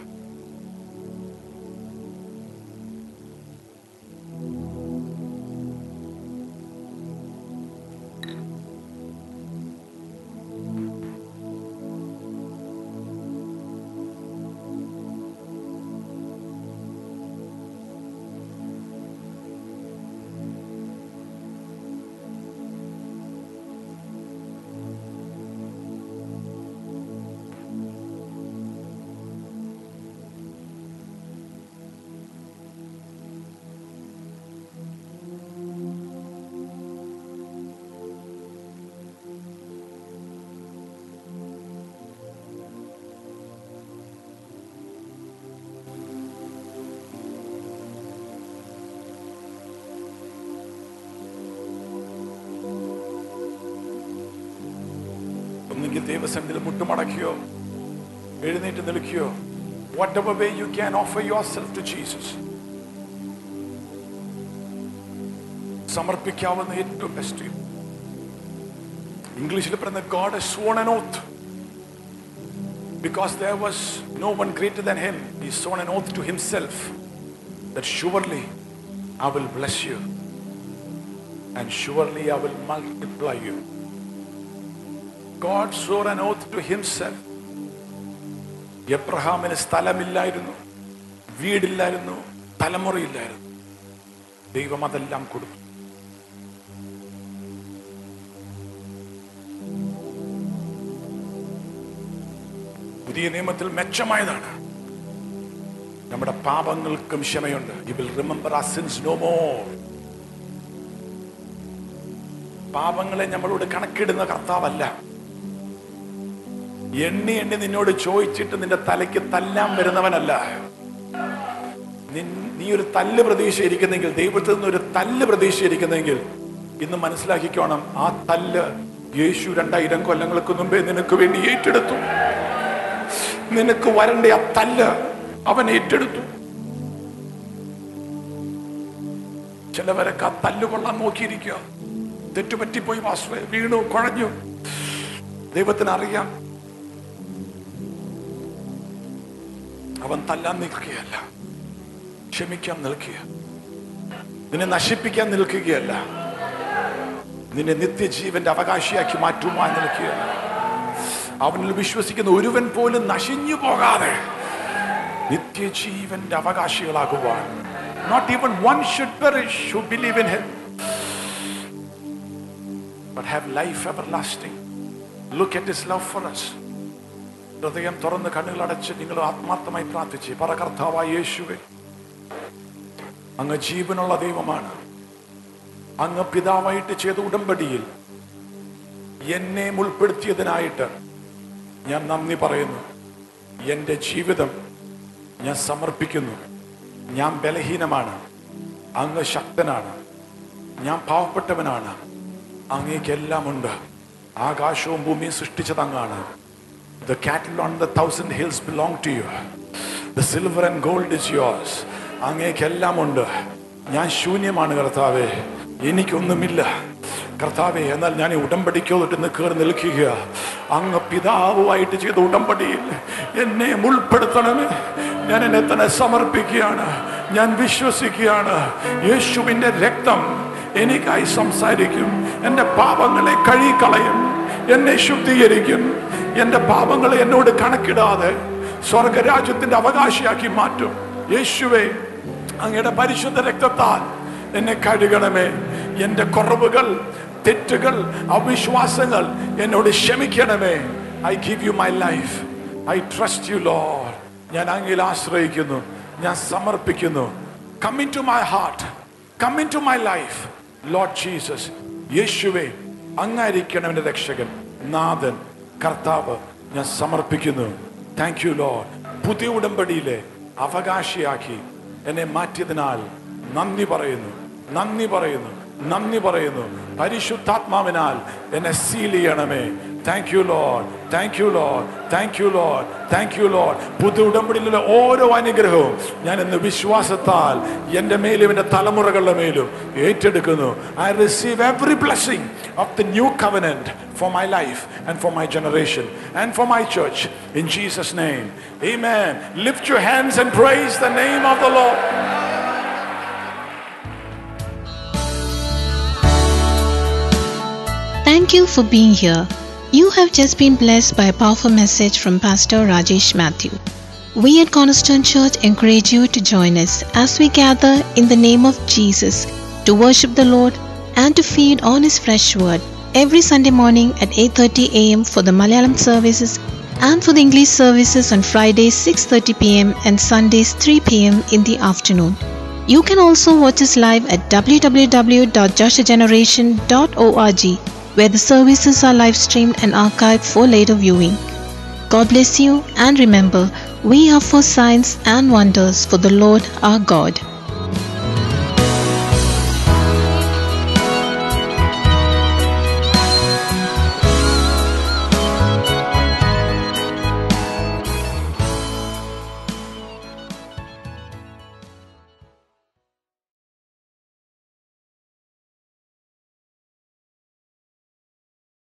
ഒന്നുകിൽ ദൈവസന്നിധിയിൽ മുട്ടുമടക്കിയോ എഴുന്നേറ്റ് നിൽക്കുകയോ whatever way you can offer yourself to Jesus സമർപ്പിക്കാവുന്ന ഏറ്റവും ബെസ്റ്റ് ഇംഗ്ലീഷിൽ പറയുന്ന God sworn an oath because there was no one greater than him he sworn an oath to himself that surely I will bless you and surely I will multiply you God swore an oath to himself എബ്രഹാമിന് സ്ഥലമില്ലായിരുന്നു വീടില്ലായിരുന്നു തലമുറയില്ലായിരുന്നു ദൈവം അതെല്ലാം കൊടുത്തു പുതിയ നിയമത്തിൽ മെച്ചമായതാണ് നമ്മുടെ പാപങ്ങൾക്കും ക്ഷമയുണ്ട് you will remember our sins no more പാപങ്ങളെ നമ്മളോട് കണക്കിടുന്ന കർത്താവല്ല എണ്ണി എണ്ണി നിന്നോട് ചോദിച്ചിട്ട് നിന്റെ തലയ്ക്ക് തല്ലാൻ വരുന്നവനല്ല നിൻ- നീ ഒരു തല്ല് പ്രതീക്ഷയിരിക്കുന്നെങ്കിൽ ദൈവത്തിൽ നിന്ന് ഒരു തല്ല് പ്രതീക്ഷയിരിക്കുന്നെങ്കിൽ ഇന്ന് മനസ്സിലാക്കിക്കോണം ആ തല്ല് യേശു രണ്ടായിരം കൊല്ലങ്ങൾക്ക് മുമ്പേ നിനക്ക് വേണ്ടി ഏറ്റെടുത്തു നിനക്ക് വരണ്ട ആ തല്ല് അവൻ ഏറ്റെടുത്തു ചിലവരൊക്കെ ആ തല്ല് കൊള്ളാൻ നോക്കിയിരിക്കുക തെറ്റുപറ്റിപ്പോയി മാസ്റ്ററെ വീണു കുഴഞ്ഞു ദൈവത്തിന് അറിയാം അവൻ തല്ലാൻ നിൽക്കുകയല്ല ക്ഷമിക്കാൻ നിൽക്കുക നിന്നെ നശിപ്പിക്കാൻ നിൽക്കുകയല്ല നിന്നെ നിത്യജീവന്റെ അവകാശിയാക്കി മാറ്റുവാൻ നിൽക്കുകയല്ല അവനിൽ വിശ്വസിക്കുന്ന ഒരുവൻ പോലും നശിഞ്ഞു പോകാതെ നിത്യജീവന്റെ അവകാശികളാകുവാൻ not even one should perish who believe in him but have life everlasting look at his love for us ഹൃദയം തുറന്ന് കണ്ണുകളടച്ച് നിങ്ങൾ ആത്മാർത്ഥമായി പ്രാർത്ഥിച്ച് പറ കർത്താവായ യേശുവേ അങ്ങ് ജീവനുള്ള ദൈവമാണ് അങ്ങ് പിതാവായിട്ട് ചെയ്ത ഉടമ്പടിയിൽ എന്നെ ഉൾപ്പെടുത്തിയതിനായിട്ട് ഞാൻ നന്ദി പറയുന്നു എൻ്റെ ജീവിതം ഞാൻ സമർപ്പിക്കുന്നു ഞാൻ ബലഹീനമാണ് അങ്ങ് ശക്തനാണ് ഞാൻ പാവപ്പെട്ടവനാണ് അങ്ങേക്ക് എല്ലാം ഉണ്ട് ആകാശവും ഭൂമിയും സൃഷ്ടിച്ചത് അങ്ങാണ് The cattle on the thousand hills belong to you. The silver and gold is yours. അങ്ങേക്കെല്ലാം ഉണ്ട് ഞാൻ ശൂന്യമാണ് കർത്താവേ എനിക്കൊന്നുമില്ല കർത്താവെ എന്നാൽ ഞാൻ ഈ ഉടമ്പടിക്കോട്ട് കയറി നിൽക്കുക അങ്ങ് പിതാവുമായിട്ട് ചെയ്ത ഉടമ്പടിയിൽ എന്നെ ഉൾപ്പെടുത്തണമേ ഞാൻ എന്നെ തന്നെ സമർപ്പിക്കുകയാണ് ഞാൻ വിശ്വസിക്കുകയാണ് യേശുവിൻ്റെ രക്തം എനിക്കായി സംസാരിക്കും എൻ്റെ പാപങ്ങളെ കഴുകിക്കളയും എന്നെ ശുദ്ധീകരിക്കും എന്റെ പാപങ്ങളെ എന്നോട് കണക്കിടാതെ സ്വർഗരാജ്യത്തിന്റെ അവകാശിയാക്കി മാറ്റും യേശുവേ അങ്ങയുടെ പരിശുദ്ധ രക്തത്താൽ എന്നെ കഴുകണമേ എന്റെ കുറവുകൾ തെറ്റുകൾ അവിശ്വാസങ്ങൾ എന്നോട് ക്ഷമിക്കണമേ I give you my life I trust you Lord ഞാൻ അങ്ങിൽ ആശ്രയിക്കുന്നു ഞാൻ സമർപ്പിക്കുന്നു come into my heart come into my life Lord Jesus യേശുവേ അങ്ങായിരിക്കണം എൻ്റെ രക്ഷകൻ നാഥൻ കർത്താവ് ഞാൻ സമർപ്പിക്കുന്നു താങ്ക് യു ലോഡ് പുതിയ ഉടമ്പടിയിലെ അവകാശിയാക്കി എന്നെ മാറ്റിയതിനാൽ നന്ദി പറയുന്നു നന്ദി പറയുന്നു നന്ദി പറയുന്നു പരിശുദ്ധാത്മാവിനാൽ എന്നെ സീൽ ചെയ്യണമേ thank you Lord thank you Lord thank you Lord thank you Lord പുതിയ ഉടമ്പടിയിലെ ഓരോ അനുഗ്രഹവും ഞാൻ ഇന്ന് വിശ്വാസത്താൽ എൻ്റെ മേലും എൻ്റെ തലമുറകളുടെ മേലും ഏറ്റെടുക്കുന്നു I receive every blessing of the new covenant for my life and for my generation and for my church in Jesus name amen lift your hands and praise the name of the Lord Thank you for being here. You have just been blessed by a powerful message from Pastor Rajesh Matthew. We at Cornerstone Church encourage you to join us as we gather in the name of Jesus to worship the Lord and to feed on his fresh word every Sunday morning at 8:30 a.m. for the Malayalam services and for the English services on Fridays 6:30 p.m. and Sundays 3 p.m. in the afternoon. You can also watch us live at www.joshageneration.org where the services are live streamed and archived for later viewing. God bless you and remember, we are for signs and wonders for the Lord our God.